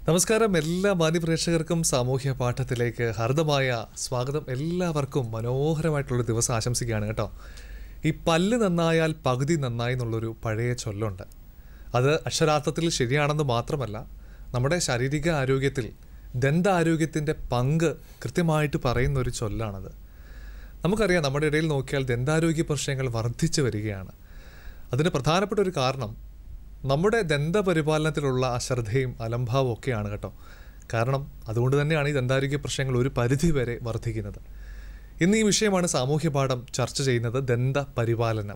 നമസ്കാരം എല്ലാ മാന്യപ്രേക്ഷകർക്കും സാമൂഹ്യ പാഠത്തിലേക്ക് ഹർദമായ സ്വാഗതം എല്ലാവർക്കും മനോഹരമായിട്ടുള്ള ദിവസം ആശംസിക്കുകയാണ് കേട്ടോ ഈ പല്ല് നന്നായാൽ പകുതി നന്നായി എന്നുള്ളൊരു പഴയ ചൊല്ലുണ്ട് അത് അക്ഷരാർത്ഥത്തിൽ ശരിയാണെന്ന് മാത്രമല്ല നമ്മുടെ ശാരീരിക ആരോഗ്യത്തിൽ ദന്താരോഗ്യത്തിൻ്റെ പങ്ക് കൃത്യമായിട്ട് പറയുന്ന ഒരു ചൊല്ലാണത് നമുക്കറിയാം നമ്മുടെ ഇടയിൽ നോക്കിയാൽ ദന്താരോഗ്യ പ്രശ്നങ്ങൾ വർദ്ധിച്ചു വരികയാണ് അതിന് പ്രധാനപ്പെട്ട ഒരു കാരണം നമ്മുടെ ദന്തപരിപാലനത്തിലുള്ള അശ്രദ്ധയും അലംഭാവവും ഒക്കെയാണ് കേട്ടോ കാരണം അതുകൊണ്ട് തന്നെയാണ് ഈ ദന്താരോഗ്യ പ്രശ്നങ്ങൾ ഒരു പരിധി വരെ വർദ്ധിക്കുന്നത് ഇന്ന് ഈ വിഷയമാണ് സാമൂഹ്യ പാഠം ചർച്ച ചെയ്യുന്നത് ദന്ത പരിപാലനം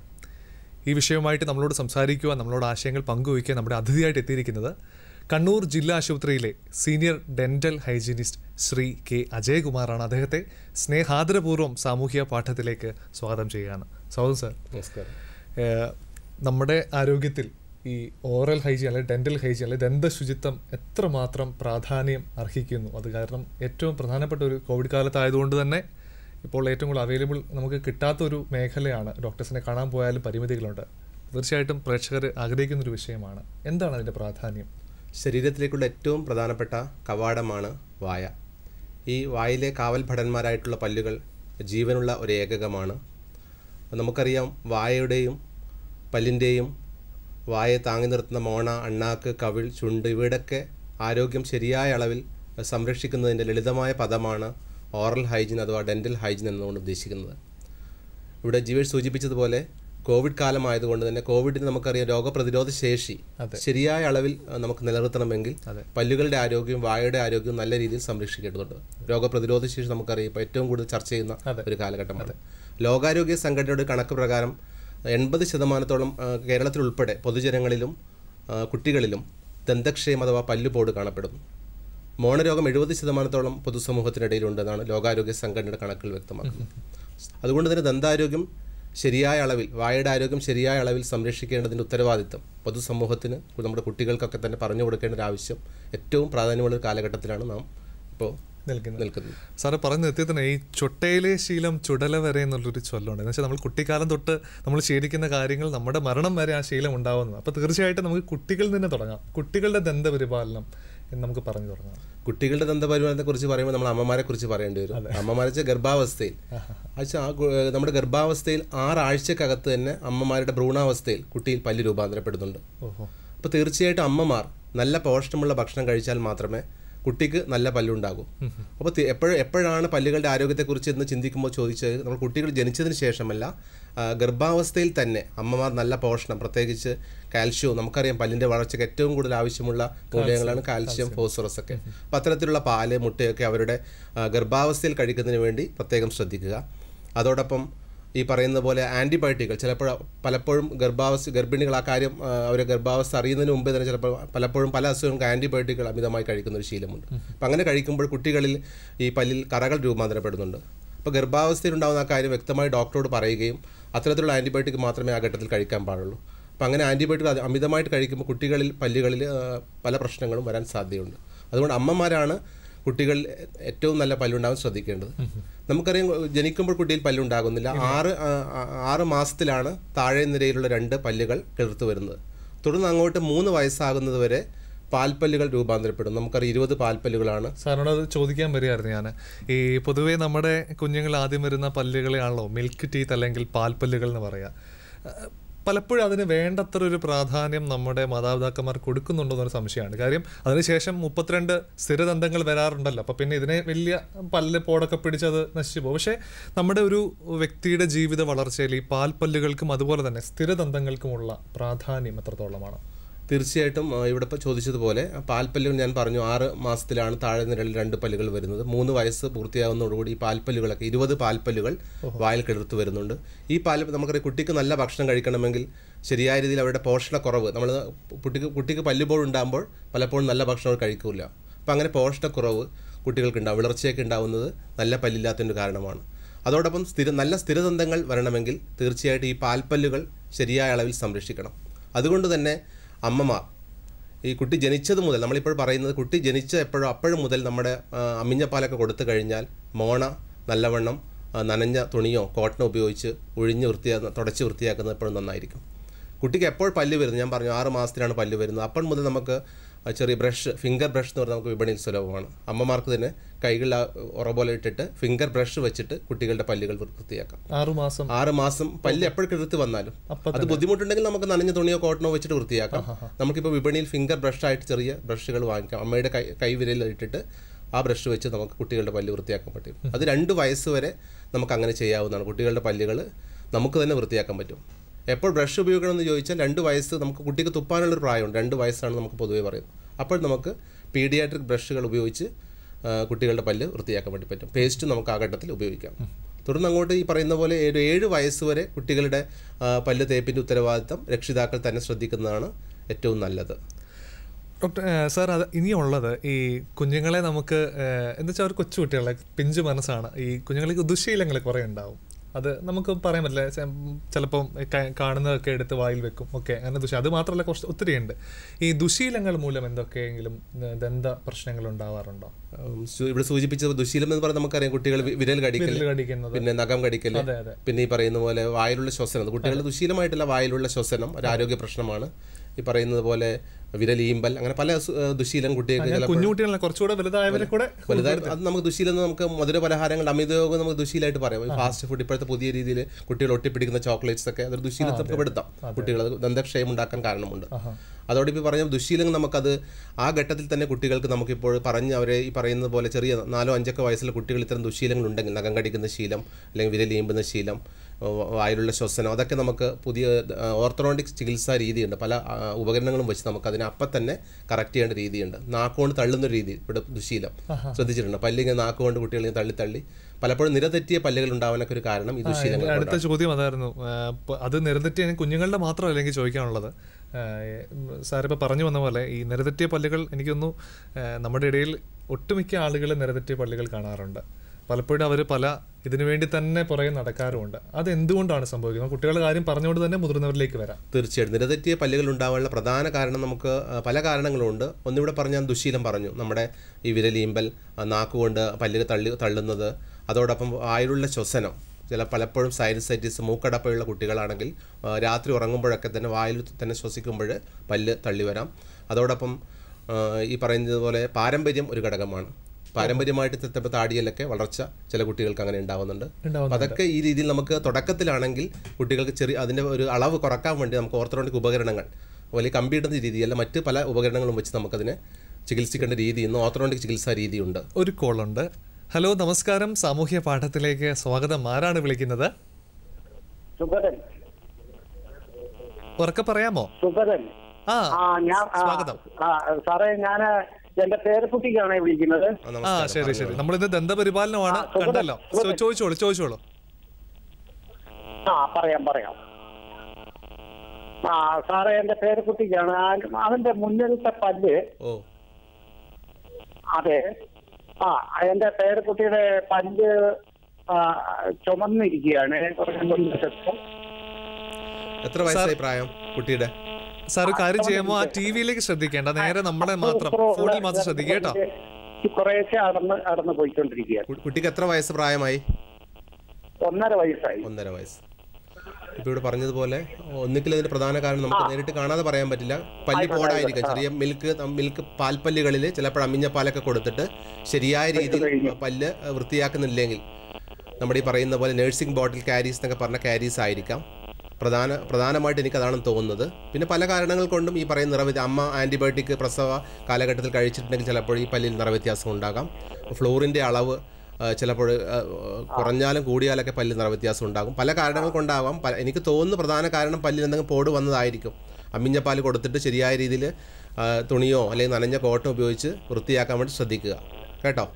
ഈ വിഷയവുമായിട്ട് നമ്മളോട് സംസാരിക്കുക നമ്മളോട് ആശയങ്ങൾ പങ്കുവയ്ക്കുക നമ്മുടെ അതിഥിയായിട്ട് എത്തിയിരിക്കുന്നത് കണ്ണൂർ ജില്ലാ ആശുപത്രിയിലെ senior dental hygienist Shri K അജയകുമാറാണ് അദ്ദേഹത്തെ സ്നേഹാദരപൂർവ്വം സാമൂഹ്യ പാഠത്തിലേക്ക് സ്വാഗതം ചെയ്യുകയാണ് സ്വാഗതം സാർ നമസ്കാരം ഏഹ് നമ്മുടെ ആരോഗ്യത്തിൽ ഈ ഓറൽ ഹൈജീൻ അല്ലെങ്കിൽ ഡെന്റൽ ഹൈജീൻ അല്ലെങ്കിൽ ദന്ത ശുചിത്വം എത്രമാത്രം പ്രാധാന്യം അർഹിക്കുന്നു അത് കാരണം ഏറ്റവും പ്രധാനപ്പെട്ട ഒരു കോവിഡ് കാലത്തായതുകൊണ്ട് തന്നെ ഇപ്പോൾ ഏറ്റവും കൂടുതൽ അവൈലബിൾ നമുക്ക് കിട്ടാത്ത ഒരു മേഖലയാണ് ഡോക്ടേഴ്സിനെ കാണാൻ പോയാലും പരിമിതികളുണ്ട് തീർച്ചയായിട്ടും പ്രേക്ഷകർ ആഗ്രഹിക്കുന്ന ഒരു വിഷയമാണ് എന്താണ് അതിൻ്റെ പ്രാധാന്യം ശരീരത്തിലേക്കുള്ള ഏറ്റവും പ്രധാനപ്പെട്ട കവാടമാണ് വായ ഈ വായിലെ കാവൽ ഭടന്മാരായിട്ടുള്ള പല്ലുകൾ ജീവനുള്ള ഒരു ഏകകമാണ് നമുക്കറിയാം വായയുടെയും പല്ലിൻ്റെയും വായയെ താങ്ങി നിർത്തുന്ന മോണ അണ്ണാക്ക് കവിൾ ചുണ്ട് ഇവയുടെയൊക്കെ ആരോഗ്യം ശരിയായ അളവിൽ സംരക്ഷിക്കുന്നതിൻ്റെ ലളിതമായ പദമാണ് ഓറൽ ഹൈജീൻ അഥവാ ഡെൻറ്റൽ ഹൈജീൻ എന്നുകൊണ്ട് ഉദ്ദേശിക്കുന്നത് ഇവിടെ ജീവേഷ് സൂചിപ്പിച്ചതുപോലെ കോവിഡ് കാലമായതുകൊണ്ട് തന്നെ കോവിഡിന് നമുക്കറിയാം രോഗപ്രതിരോധ ശേഷി ശരിയായ അളവിൽ അഹ്, നമുക്ക് നിലനിർത്തണമെങ്കിൽ അതെ. പല്ലുകളുടെ ആരോഗ്യവും വായയുടെ ആരോഗ്യവും നല്ല രീതിയിൽ സംരക്ഷിക്കേണ്ടതുണ്ട് രോഗപ്രതിരോധ ശേഷി നമുക്കറിയാം ഇപ്പോൾ ഏറ്റവും കൂടുതൽ ചർച്ച ചെയ്യുന്ന അതെ. ഒരു കാലഘട്ടമാണ് ലോകാരോഗ്യ സംഘടനയുടെ കണക്ക് പ്രകാരം എൺപത് ശതമാനത്തോളം അഹ്, കേരളത്തിൽ ഉൾപ്പെടെ പൊതുജനങ്ങളിലും അഹ്, കുട്ടികളിലും ദന്തക്ഷയം അഥവാ പല്ലുപോട് കാണപ്പെടുന്നു മോണരോഗം എഴുപത് ശതമാനത്തോളം പൊതുസമൂഹത്തിനിടയിലുണ്ടെന്നാണ് ലോകാരോഗ്യ സംഘടനയുടെ കണക്കുകൾ വ്യക്തമാക്കുന്നത് അതുകൊണ്ട് തന്നെ ദന്താരോഗ്യം ശരിയായ അളവിൽ വായയുടെ ആരോഗ്യം ശരിയായ അളവിൽ സംരക്ഷിക്കേണ്ടതിൻ്റെ ഉത്തരവാദിത്തം പൊതുസമൂഹത്തിന് നമ്മുടെ കുട്ടികൾക്കൊക്കെ തന്നെ പറഞ്ഞു കൊടുക്കേണ്ട ഒരു ആവശ്യം ഏറ്റവും പ്രാധാന്യമുള്ള ഒരു കാലഘട്ടത്തിലാണ് നാം ഇപ്പോൾ നിൽക്കുന്നത് നിൽക്കുന്നത് സാറ് പറഞ്ഞു നിർത്തിയതിന് ഈ ചൊട്ടയിലെ ശീലം ചുടല വരെ എന്നുള്ളൊരു ചൊല്ലുണ്ട് എന്ന് വെച്ചാൽ നമ്മൾ കുട്ടിക്കാലം തൊട്ട് നമ്മൾ ശീലിക്കുന്ന കാര്യങ്ങൾ നമ്മുടെ മരണം വരെ ആ ശീലം ഉണ്ടാവുന്നത് അപ്പോൾ തീർച്ചയായിട്ടും നമുക്ക് കുട്ടികളിൽ നിന്ന് തുടങ്ങാം കുട്ടികളുടെ ദന്തപരിപാലനം എന്ന് നമുക്ക് പറഞ്ഞു തുടങ്ങാം കുട്ടികളുടെ ദന്തപരിപാലനത്തെ കുറിച്ച് പറയുമ്പോൾ നമ്മൾ അമ്മമാരെ കുറിച്ച് പറയേണ്ടി വരും അമ്മമാരെ വെച്ചാൽ ഗർഭാവസ്ഥയിൽ അച്ഛാ ആ ഗു- ഏഹ് നമ്മുടെ ഗർഭാവസ്ഥയിൽ ആറാഴ്ചക്കകത്ത് തന്നെ അമ്മമാരുടെ ഭ്രൂണാവസ്ഥയിൽ കുട്ടിയിൽ പല്ല് രൂപാന്തരപ്പെടുന്നുണ്ട് ഓഹോ അപ്പോൾ തീർച്ചയായിട്ടും അമ്മമാർ നല്ല പോഷണമുള്ള ഭക്ഷണം കഴിച്ചാൽ മാത്രമേ കുട്ടിക്ക് നല്ല പല്ലുണ്ടാകൂ അപ്പോൾ എപ്പോഴും എപ്പോഴാണ് പല്ലുകളുടെ ആരോഗ്യത്തെക്കുറിച്ച് എന്ന് ചിന്തിക്കുമ്പോൾ ചോദിച്ചത് നമ്മൾ കുട്ടികൾ ജനിച്ചതിന് ശേഷമല്ല ആ, ഗർഭാവസ്ഥയിൽ തന്നെ അമ്മമാർ നല്ല പോഷണം പ്രത്യേകിച്ച് കാൽഷ്യവും നമുക്കറിയാം പല്ലിൻ്റെ വളർച്ചയ്ക്ക് ഏറ്റവും കൂടുതൽ ആവശ്യമുള്ള മൂലകങ്ങളാണ് കാൽഷ്യം ഫോസ്ഫറസ് ഒക്കെ അപ്പോൾ അത്തരത്തിലുള്ള പാല് മുട്ടയൊക്കെ അവരുടെ ആ, ഗർഭാവസ്ഥയിൽ കഴിക്കുന്നതിന് വേണ്ടി പ്രത്യേകം ശ്രദ്ധിക്കുക അതോടൊപ്പം ഈ പറയുന്ന പോലെ ആൻറ്റിബയോട്ടിക്കുകൾ ചിലപ്പോൾ പലപ്പോഴും ഗർഭാവസ്ഥ ഗർഭിണികൾ ആ കാര്യം ആ, അവരെ ഗർഭാവസ്ഥ അറിയുന്നതിന് മുമ്പേ തന്നെ ചിലപ്പോൾ പലപ്പോഴും പല അസുഖങ്ങൾക്ക് ആൻറ്റിബയോട്ടിക്കുകൾ അമിതമായി കഴിക്കുന്ന ഒരു ശീലമുണ്ട് അപ്പം അങ്ങനെ കഴിക്കുമ്പോൾ കുട്ടികളിൽ ഈ പല്ലിൽ കറകൾ രൂപാന്തരപ്പെടുന്നുണ്ട് അപ്പോൾ ഗർഭാവസ്ഥയിലുണ്ടാകുന്ന ആ കാര്യം വ്യക്തമായി ഡോക്ടറോട് പറയുകയും അത്തരത്തിലുള്ള ആൻറ്റിബയോട്ടിക് മാത്രമേ ആ ഘട്ടത്തിൽ കഴിക്കാൻ പാടുള്ളൂ അപ്പം അങ്ങനെ ആൻറ്റിബയോട്ടിക് അത് അമിതമായിട്ട് കഴിക്കുമ്പോൾ കുട്ടികളിൽ പല്ലുകളിൽ ആ, പല പ്രശ്നങ്ങളും വരാൻ സാധ്യതയുണ്ട് അതുകൊണ്ട് അമ്മമാരാണ് കുട്ടികൾ ഏറ്റവും നല്ല പല്ലുണ്ടാവാൻ ശ്രദ്ധിക്കേണ്ടത് നമുക്കറിയാം ജനിക്കുമ്പോൾ കുട്ടിയിൽ പല്ലുണ്ടാകുന്നില്ല ആറ് ആ, ആ, ആറ് മാസത്തിലാണ് താഴെ നിരയിലുള്ള രണ്ട് പല്ലുകൾ കിളിർത്തു വരുന്നത് തുടർന്ന് അങ്ങോട്ട് മൂന്ന് വയസ്സാകുന്നത് വരെ പാൽപ്പല്ലുകൾ രൂപാന്തരപ്പെടും നമുക്കറിയാം ഇരുപത് പാൽപ്പല്ലുകളാണ് സാറിനോട് അത് ചോദിക്കാൻ വരികയായിരുന്നു ഞാൻ ഈ പൊതുവേ നമ്മുടെ കുഞ്ഞുങ്ങൾ ആദ്യം വരുന്ന പല്ലുകളെയാണല്ലോ മിൽക്ക് ടീത്ത് അല്ലെങ്കിൽ പാൽപ്പല്ലുകൾ എന്ന് പറയാ അഹ് പലപ്പോഴും അതിന് വേണ്ടത്ര ഒരു പ്രാധാന്യം നമ്മുടെ മാതാപിതാക്കന്മാർ കൊടുക്കുന്നുണ്ടോ എന്നൊരു സംശയമാണ് കാര്യം അതിനുശേഷം മുപ്പത്തിരണ്ട് സ്ഥിരദന്തങ്ങൾ വരാറുണ്ടല്ലോ അപ്പോൾ പിന്നെ ഇതിനെ വലിയ പല്ല് പോടൊക്കെ പിടിച്ചത് നശിച്ചു പോകും പക്ഷേ നമ്മുടെ ഒരു വ്യക്തിയുടെ ജീവിത വളർച്ചയിൽ ഈ പാൽപ്പല്ലുകൾക്കും അതുപോലെ തന്നെ സ്ഥിരദന്തങ്ങൾക്കുമുള്ള പ്രാധാന്യം എത്രത്തോളമാണ് തീർച്ചയായിട്ടും ആ, ഇവിടെ ഇപ്പോൾ ചോദിച്ചതുപോലെ ആ പാൽപ്പല്ലുകൾ ഞാൻ പറഞ്ഞു ആറ് മാസത്തിലാണ് താഴെ നിരയിൽ രണ്ട് പല്ലുകൾ വരുന്നത് മൂന്ന് വയസ്സ് പൂർത്തിയാവുന്നതോടുകൂടി ഈ പാൽപ്പല്ലുകളൊക്കെ ഇരുപത് പാൽപ്പല്ലുകൾ വായിൽ കിളിർത്ത് വരുന്നുണ്ട് ഈ പാൽ നമുക്കറിയാം കുട്ടിക്ക് നല്ല ഭക്ഷണം കഴിക്കണമെങ്കിൽ ശരിയായ രീതിയിൽ അവരുടെ പോഷണക്കുറവ് നമ്മൾ കുട്ടിക്ക് കുട്ടിക്ക് പല്ലുപോൾ ഉണ്ടാകുമ്പോൾ പലപ്പോഴും നല്ല ഭക്ഷണം അവർ കഴിക്കില്ല അപ്പോൾ അങ്ങനെ പോഷണക്കുറവ് കുട്ടികൾക്ക് ഉണ്ടാവും വിളർച്ചയൊക്കെ ഉണ്ടാവുന്നത് നല്ല പല്ലില്ലാത്തതിൻ്റെ കാരണമാണ് അതോടൊപ്പം സ്ഥിര നല്ല സ്ഥിരദന്തങ്ങൾ വരണമെങ്കിൽ തീർച്ചയായിട്ടും ഈ പാൽപ്പല്ലുകൾ ശരിയായ അളവിൽ സംരക്ഷിക്കണം അതുകൊണ്ട് തന്നെ അമ്മമാർ ഈ കുട്ടി ജനിച്ചത് മുതൽ നമ്മളിപ്പോൾ പറയുന്നത് കുട്ടി ജനിച്ച എപ്പോഴും അപ്പോഴും മുതൽ നമ്മുടെ ആ, അമ്മിഞ്ഞ പാലൊക്കെ കൊടുത്തു കഴിഞ്ഞാൽ മോണ നല്ലവണ്ണം ആ, നനഞ്ഞ തുണിയോ കോട്ടണോ ഉപയോഗിച്ച് ഒഴിഞ്ഞ് വൃത്തിയാ തുടച്ച് വൃത്തിയാക്കുന്നത് എപ്പോഴും നന്നായിരിക്കും കുട്ടിക്ക് എപ്പോൾ പല്ല് വരുന്നു ഞാൻ പറഞ്ഞു ആറ് മാസത്തിലാണ് പല്ല് വരുന്നത് അപ്പോൾ മുതൽ നമുക്ക് ആ ചെറിയ ബ്രഷ് ഫിംഗർ ബ്രഷ് എന്ന് പറഞ്ഞാൽ നമുക്ക് വിപണിയിൽ സുലഭമാണ് അമ്മമാർക്ക് തന്നെ കൈകളിൽ ആ ഉറ പോലെ ഇട്ടിട്ട് ഫിംഗർ ബ്രഷ് വെച്ചിട്ട് കുട്ടികളുടെ പല്ലുകൾ വൃത്തിയാക്കാം ആറുമാസം ആറ് മാസം പല്ല് എപ്പോഴൊക്കെ എടുത്ത് വന്നാലും അപ്പൊ അത് ബുദ്ധിമുട്ടുണ്ടെങ്കിൽ നമുക്ക് നനഞ്ഞ തുണിയോ കോട്ടണോ വെച്ചിട്ട് വൃത്തിയാക്കാം നമുക്കിപ്പോൾ വിപണിയിൽ ഫിംഗർ ബ്രഷ് ആയിട്ട് ചെറിയ ബ്രഷുകൾ വാങ്ങിക്കാം അമ്മയുടെ കൈ കൈവിരലിൽ ഇട്ടിട്ട് ആ ബ്രഷ് വെച്ച് നമുക്ക് കുട്ടികളുടെ പല്ല് വൃത്തിയാക്കാൻ പറ്റും അത് രണ്ട് വയസ്സ് വരെ നമുക്ക് അങ്ങനെ ചെയ്യാവുന്നതാണ് കുട്ടികളുടെ പല്ലുകൾ നമുക്ക് തന്നെ വൃത്തിയാക്കാൻ പറ്റും എപ്പോൾ ബ്രഷ് ഉപയോഗിക്കണമെന്ന് ചോദിച്ചാൽ രണ്ട് വയസ്സ് നമുക്ക് കുട്ടിക്ക് തുപ്പാനുള്ളൊരു പ്രായമുണ്ട് രണ്ട് വയസ്സാണ് നമുക്ക് പൊതുവേ പറയുന്നത് അപ്പോൾ നമുക്ക് പീഡിയാട്രിക് ബ്രഷുകൾ ഉപയോഗിച്ച് ആ, കുട്ടികളുടെ പല്ല് വൃത്തിയാക്കാൻ വേണ്ടി പറ്റും പേസ്റ്റ് നമുക്ക് ആ ഘട്ടത്തിൽ ഉപയോഗിക്കാം തുടർന്ന് അങ്ങോട്ട് ഈ പറയുന്ന പോലെ ഒരു ഏഴ് വയസ്സ് വരെ കുട്ടികളുടെ ആ, പല്ല് തേപ്പിൻ്റെ ഉത്തരവാദിത്തം രക്ഷിതാക്കൾ തന്നെ ശ്രദ്ധിക്കുന്നതാണ് ഏറ്റവും നല്ലത് ഡോക്ടർ ഏഹ് സാർ അത് ഇനിയുള്ളത് ഈ കുഞ്ഞുങ്ങളെ നമുക്ക് ഏഹ് എന്താ വെച്ചാൽ അവർ കൊച്ചു കുട്ടികളെ പിഞ്ചു മനസ്സാണ് ഈ കുഞ്ഞുങ്ങൾക്ക് ദുശീലങ്ങൾ കുറേ ഉണ്ടാവും അത് നമുക്ക് പറയാൻ പറ്റില്ല ചെ- ചിലപ്പം ക- കാണുന്നതൊക്കെ എടുത്ത് വായിൽ വെക്കും ഓക്കെ അങ്ങനെ ദുശ അത് മാത്രമല്ല കുറച്ച് ഒത്തിരി ഉണ്ട് ഈ ദുശീലങ്ങൾ മൂലം എന്തൊക്കെയെങ്കിലും ഏഹ് ദന്ത പ്രശ്നങ്ങൾ ഉണ്ടാവാറുണ്ടോ ഉം, സു- ഇവിടെ സൂചിപ്പിച്ച ദുശീലം എന്ന് പറഞ്ഞാൽ നമുക്കറിയാം കുട്ടികൾ വി- വിരൽ കടിക്കൽ വിരൽ കടിക്കുന്നത് പിന്നെ നഖം കടിക്കൽ അതെ അതെ പിന്നെ ഈ പറയുന്ന പോലെ വായിലുള്ള ശ്വസനം കുട്ടികളുടെ ദുശീലമായിട്ടുള്ള വായിലുള്ള ശ്വസനം ഒരു ആരോഗ്യ പ്രശ്നമാണ് ഈ പറയുന്നത് പോലെ വിരലീമ്പൽ അങ്ങനെ പല സു- ഏഹ് ദുശീലം കുട്ടികൾക്ക് ചില കുഞ്ഞു കുട്ടികളെ കുറച്ചുകൂടെ വലുതായവരെ കൂടെ വലുതായി അത് നമുക്ക് ദുശീലം എന്ന് നമുക്ക് മധുര പലഹാരങ്ങൾ അമിതയോഗം നമുക്ക് ദുശീലമായിട്ട് പറയാം ഈ ഫാസ്റ്റ് ഫുഡ് ഇപ്പോഴത്തെ പുതിയ രീതിയിൽ കുട്ടികൾ ഒട്ടിപ്പിടിക്കുന്ന ചോക്ലേറ്റ്സ് ഒക്കെ അതൊരു ദുശീലത്തെ നമുക്ക് പെടുത്താം കുട്ടികൾ അത് ദന്തക്ഷയം ഉണ്ടാക്കാൻ കാരണമുണ്ട് അതോടെ ഇപ്പോൾ പറഞ്ഞ ദുശീലങ്ങൾ നമുക്കത് ആ ഘട്ടത്തിൽ തന്നെ കുട്ടികൾക്ക് നമുക്കിപ്പോൾ പറഞ്ഞ് അവരെ ഈ പറയുന്നത് പോലെ ചെറിയ നാലോ അഞ്ചൊക്കെ വയസ്സിലെ കുട്ടികൾ ഇത്തരം ദുശീലങ്ങൾ ഉണ്ടെങ്കിൽ നഖം കടിക്കുന്ന ശീലം അല്ലെങ്കിൽ വിരലീമ്പുന്ന ശീലം ആ, വായിലുള്ള ശ്വസനം അതൊക്കെ നമുക്ക് പുതിയ ഓർത്തഡോണ്ടിക് ചികിത്സാ രീതിയുണ്ട് പല ആ, ഉപകരണങ്ങളും വെച്ച് നമുക്ക് അതിനെ അപ്പം തന്നെ കറക്റ്റ് ചെയ്യേണ്ട രീതിയുണ്ട് നാക്കുകൊണ്ട് തള്ളുന്ന ഒരു രീതി ഇവിടെ ദുശീലം ശ്രദ്ധിച്ചിട്ടുണ്ട് പല്ലിങ്ങനെ നാക്കുകൊണ്ട് കുട്ടികളെ തള്ളി തള്ളി പലപ്പോഴും നിരതെറ്റിയ പല്ലുകൾ ഉണ്ടാവാനൊക്കെ ഒരു കാരണം ഈ ദുശീലങ്ങൾ അടുത്ത ചോദ്യം അതായിരുന്നു ആ, പ- അത് നിരതെറ്റിയ കുഞ്ഞുങ്ങളുടെ മാത്രമല്ല എനിക്ക് ചോദിക്കാനുള്ളത് സാറിപ്പോൾ പറഞ്ഞു വന്ന പോലെ ഈ നിരതെറ്റിയ പല്ലുകൾ എനിക്കൊന്നു നമ്മുടെ ഇടയിൽ ഒട്ടുമിക്ക ആളുകൾ നിരതെറ്റിയ പല്ലുകൾ കാണാറുണ്ട് പലപ്പോഴും അവർ പല ഇതിനു വേണ്ടി തന്നെ പുറകെ നടക്കാറുമുണ്ട് അത് എന്തുകൊണ്ടാണ് സംഭവിക്കുന്നത് കുട്ടികളുടെ കാര്യം പറഞ്ഞുകൊണ്ട് തന്നെ മുതിർന്നവരിലേക്ക് വരാം തീർച്ചയായിട്ടും നിരതെറ്റിയ പല്ലുകൾ ഉണ്ടാവാനുള്ള പ്രധാന കാരണം നമുക്ക് ആ, പല കാരണങ്ങളുണ്ട് ഒന്നിവിടെ പറഞ്ഞാൽ ദുശീലം പറഞ്ഞു നമ്മുടെ ഈ വിരലീമ്പൽ ആ, നാക്കുകൊണ്ട് പല്ലുകൾ തള്ളി തള്ളുന്നത് അതോടൊപ്പം വായിലുള്ള ശ്വസനം ചില പലപ്പോഴും സൈനസൈറ്റിസ് മൂക്കടപ്പയുള്ള കുട്ടികളാണെങ്കിൽ ആ, രാത്രി ഉറങ്ങുമ്പോഴൊക്കെ തന്നെ വായിൽ തന്നെ ശ്വസിക്കുമ്പോൾ പല്ല് തള്ളി വരാം അതോടൊപ്പം ആ, ഈ പറയുന്നത് പോലെ പാരമ്പര്യം ഒരു ഘടകമാണ് പാരമ്പര്യമായിട്ട് ചിലപ്പോൾ താടിയിലൊക്കെ വളർച്ച ചില കുട്ടികൾക്ക് അങ്ങനെ ഉണ്ടാവുന്നുണ്ട് ഉണ്ടാവുന്നുണ്ട്. അപ്പോൾ അതൊക്കെ ഈ രീതിയിൽ നമുക്ക് തുടക്കത്തിലാണെങ്കിൽ കുട്ടികൾക്ക് ചെറിയ അതിൻ്റെ ഒരു അളവ് കുറക്കാൻ വേണ്ടി നമുക്ക് ഓർത്തഡോണ്ടിക് ഉപകരണങ്ങൾ വലിയ കമ്പിയിടുന്ന രീതിയല്ല മറ്റ് പല ഉപകരണങ്ങളും വെച്ച് നമുക്കതിനെ ചികിത്സിക്കേണ്ട രീതി ഇന്ന് ഓർത്തഡോണ്ടിക് ചികിത്സാ രീതിയുണ്ട് ഒരു കോളുണ്ട് ഹലോ നമസ്കാരം സാമൂഹ്യ പാഠത്തിലേക്ക് സ്വാഗതം ആരാണ് വിളിക്കുന്നത് സുഗതൻ ഉറക്കെ പറയാമോ സുഗതൻ ആ ആ ഞാൻ ആ, സ്വാഗതം. ആ സാറേ ഞാൻ എന്റെ പേരക്കുട്ടിക്കാണ് വിളിക്കുന്നത് ആ, ആ നമസ്കാരം. ശരി ശരി നമ്മളിന്ന് ദന്തപരിപാലനമാണ് ആ, സുഗതൻ, കണ്ടല്ലോ ചോ- സുഗതൻ. ചോദിച്ചോളൂ ചോദിച്ചോളൂ ആ പറയാം പറയാം ആ സാറേ എന്റെ പേരക്കുട്ടിക്കാണ് ആ- അവന്റെ മുന്നിലത്തെ പല്ല് ഓ അതെ ആ എന്റെ പേരക്കുട്ടിയുടെ പല്ല് ആ, ചുമന്നിരിക്കുകയാണ് മുൻവശത്ത്. എത്ര വയസ്സായി പ്രായം കുട്ടിയുടെ സാർ ഒരു കാര്യം ചെയ്യുമ്പോൾ ആ ടി വിയിലേക്ക് ശ്രദ്ധിക്കേണ്ട നേരെ നമ്മളെ മാത്രം അപ്പുറം ഉള്ള ഫോണിൽ മാത്രം ശ്രദ്ധിക്കുക കേട്ടോ കുറേശ്ശെ അടന്ന് അടന്ന് പോയിക്കൊണ്ടിരിക്കുകയാണ് കു- കുട്ടിക്ക് എത്ര വയസ്സ് പ്രായമായി ഒന്നര വയസ്സായി ഒന്നര വയസ്സ് ഇപ്പോൾ ഇവിടെ പറഞ്ഞതുപോലെ ഒന്നിക്കൽ ഇതിന്റെ പ്രധാന കാരണം നമുക്ക് നേരിട്ട് കാണാതെ പറയാൻ പറ്റില്ല പല്ലി പോടായിരിക്കും ചെറിയ മിൽക്ക് മിൽക്ക് പാൽപ്പല്ലുകളിൽ ചിലപ്പോൾ അമ്മിഞ്ഞ പാലൊക്കെ കൊടുത്തിട്ട് ശരിയായ രീതിയിൽ പല്ല് വൃത്തിയാക്കുന്നില്ലെങ്കിൽ നമ്മുടെ ഈ പറയുന്ന പോലെ നഴ്സിംഗ് ബോട്ടിൽ കാരീസ് എന്നൊക്കെ പറഞ്ഞ കാരീസ് ആയിരിക്കാം പ്രധാന പ്രധാനമായിട്ട് എനിക്ക് അതാണ് തോന്നുന്നത് പിന്നെ പല കാരണങ്ങൾ കൊണ്ടും ഈ പറയുന്ന നിറവ്യത്യാസം അമ്മ ആൻറ്റിബയോട്ടിക് പ്രസവ കാലഘട്ടത്തിൽ കഴിച്ചിട്ടുണ്ടെങ്കിൽ ചിലപ്പോൾ ഈ പല്ലിൽ നിറവ്യത്യാസം ഉണ്ടാകാം ഫ്ലോറിൻ്റെ അളവ് ആ, ചിലപ്പോൾ ആ, കുറഞ്ഞാലും കൂടിയാലൊക്കെ പല്ലിൽ നിറവ്യത്യാസം ഉണ്ടാകും പല കാരണങ്ങൾ കൊണ്ടാവാം പല- എനിക്ക് തോന്നുന്നു പ്രധാന കാരണം പല്ലിൽ എന്തെങ്കിലും പോട് വന്നതായിരിക്കും അമ്മിഞ്ഞ പാല് കൊടുത്തിട്ട് ശരിയായ രീതിയിൽ തുണിയോ അല്ലെങ്കിൽ നനഞ്ഞ കോട്ടോ ഉപയോഗിച്ച് വൃത്തിയാക്കാൻ വേണ്ടി ശ്രദ്ധിക്കുക കേട്ടോ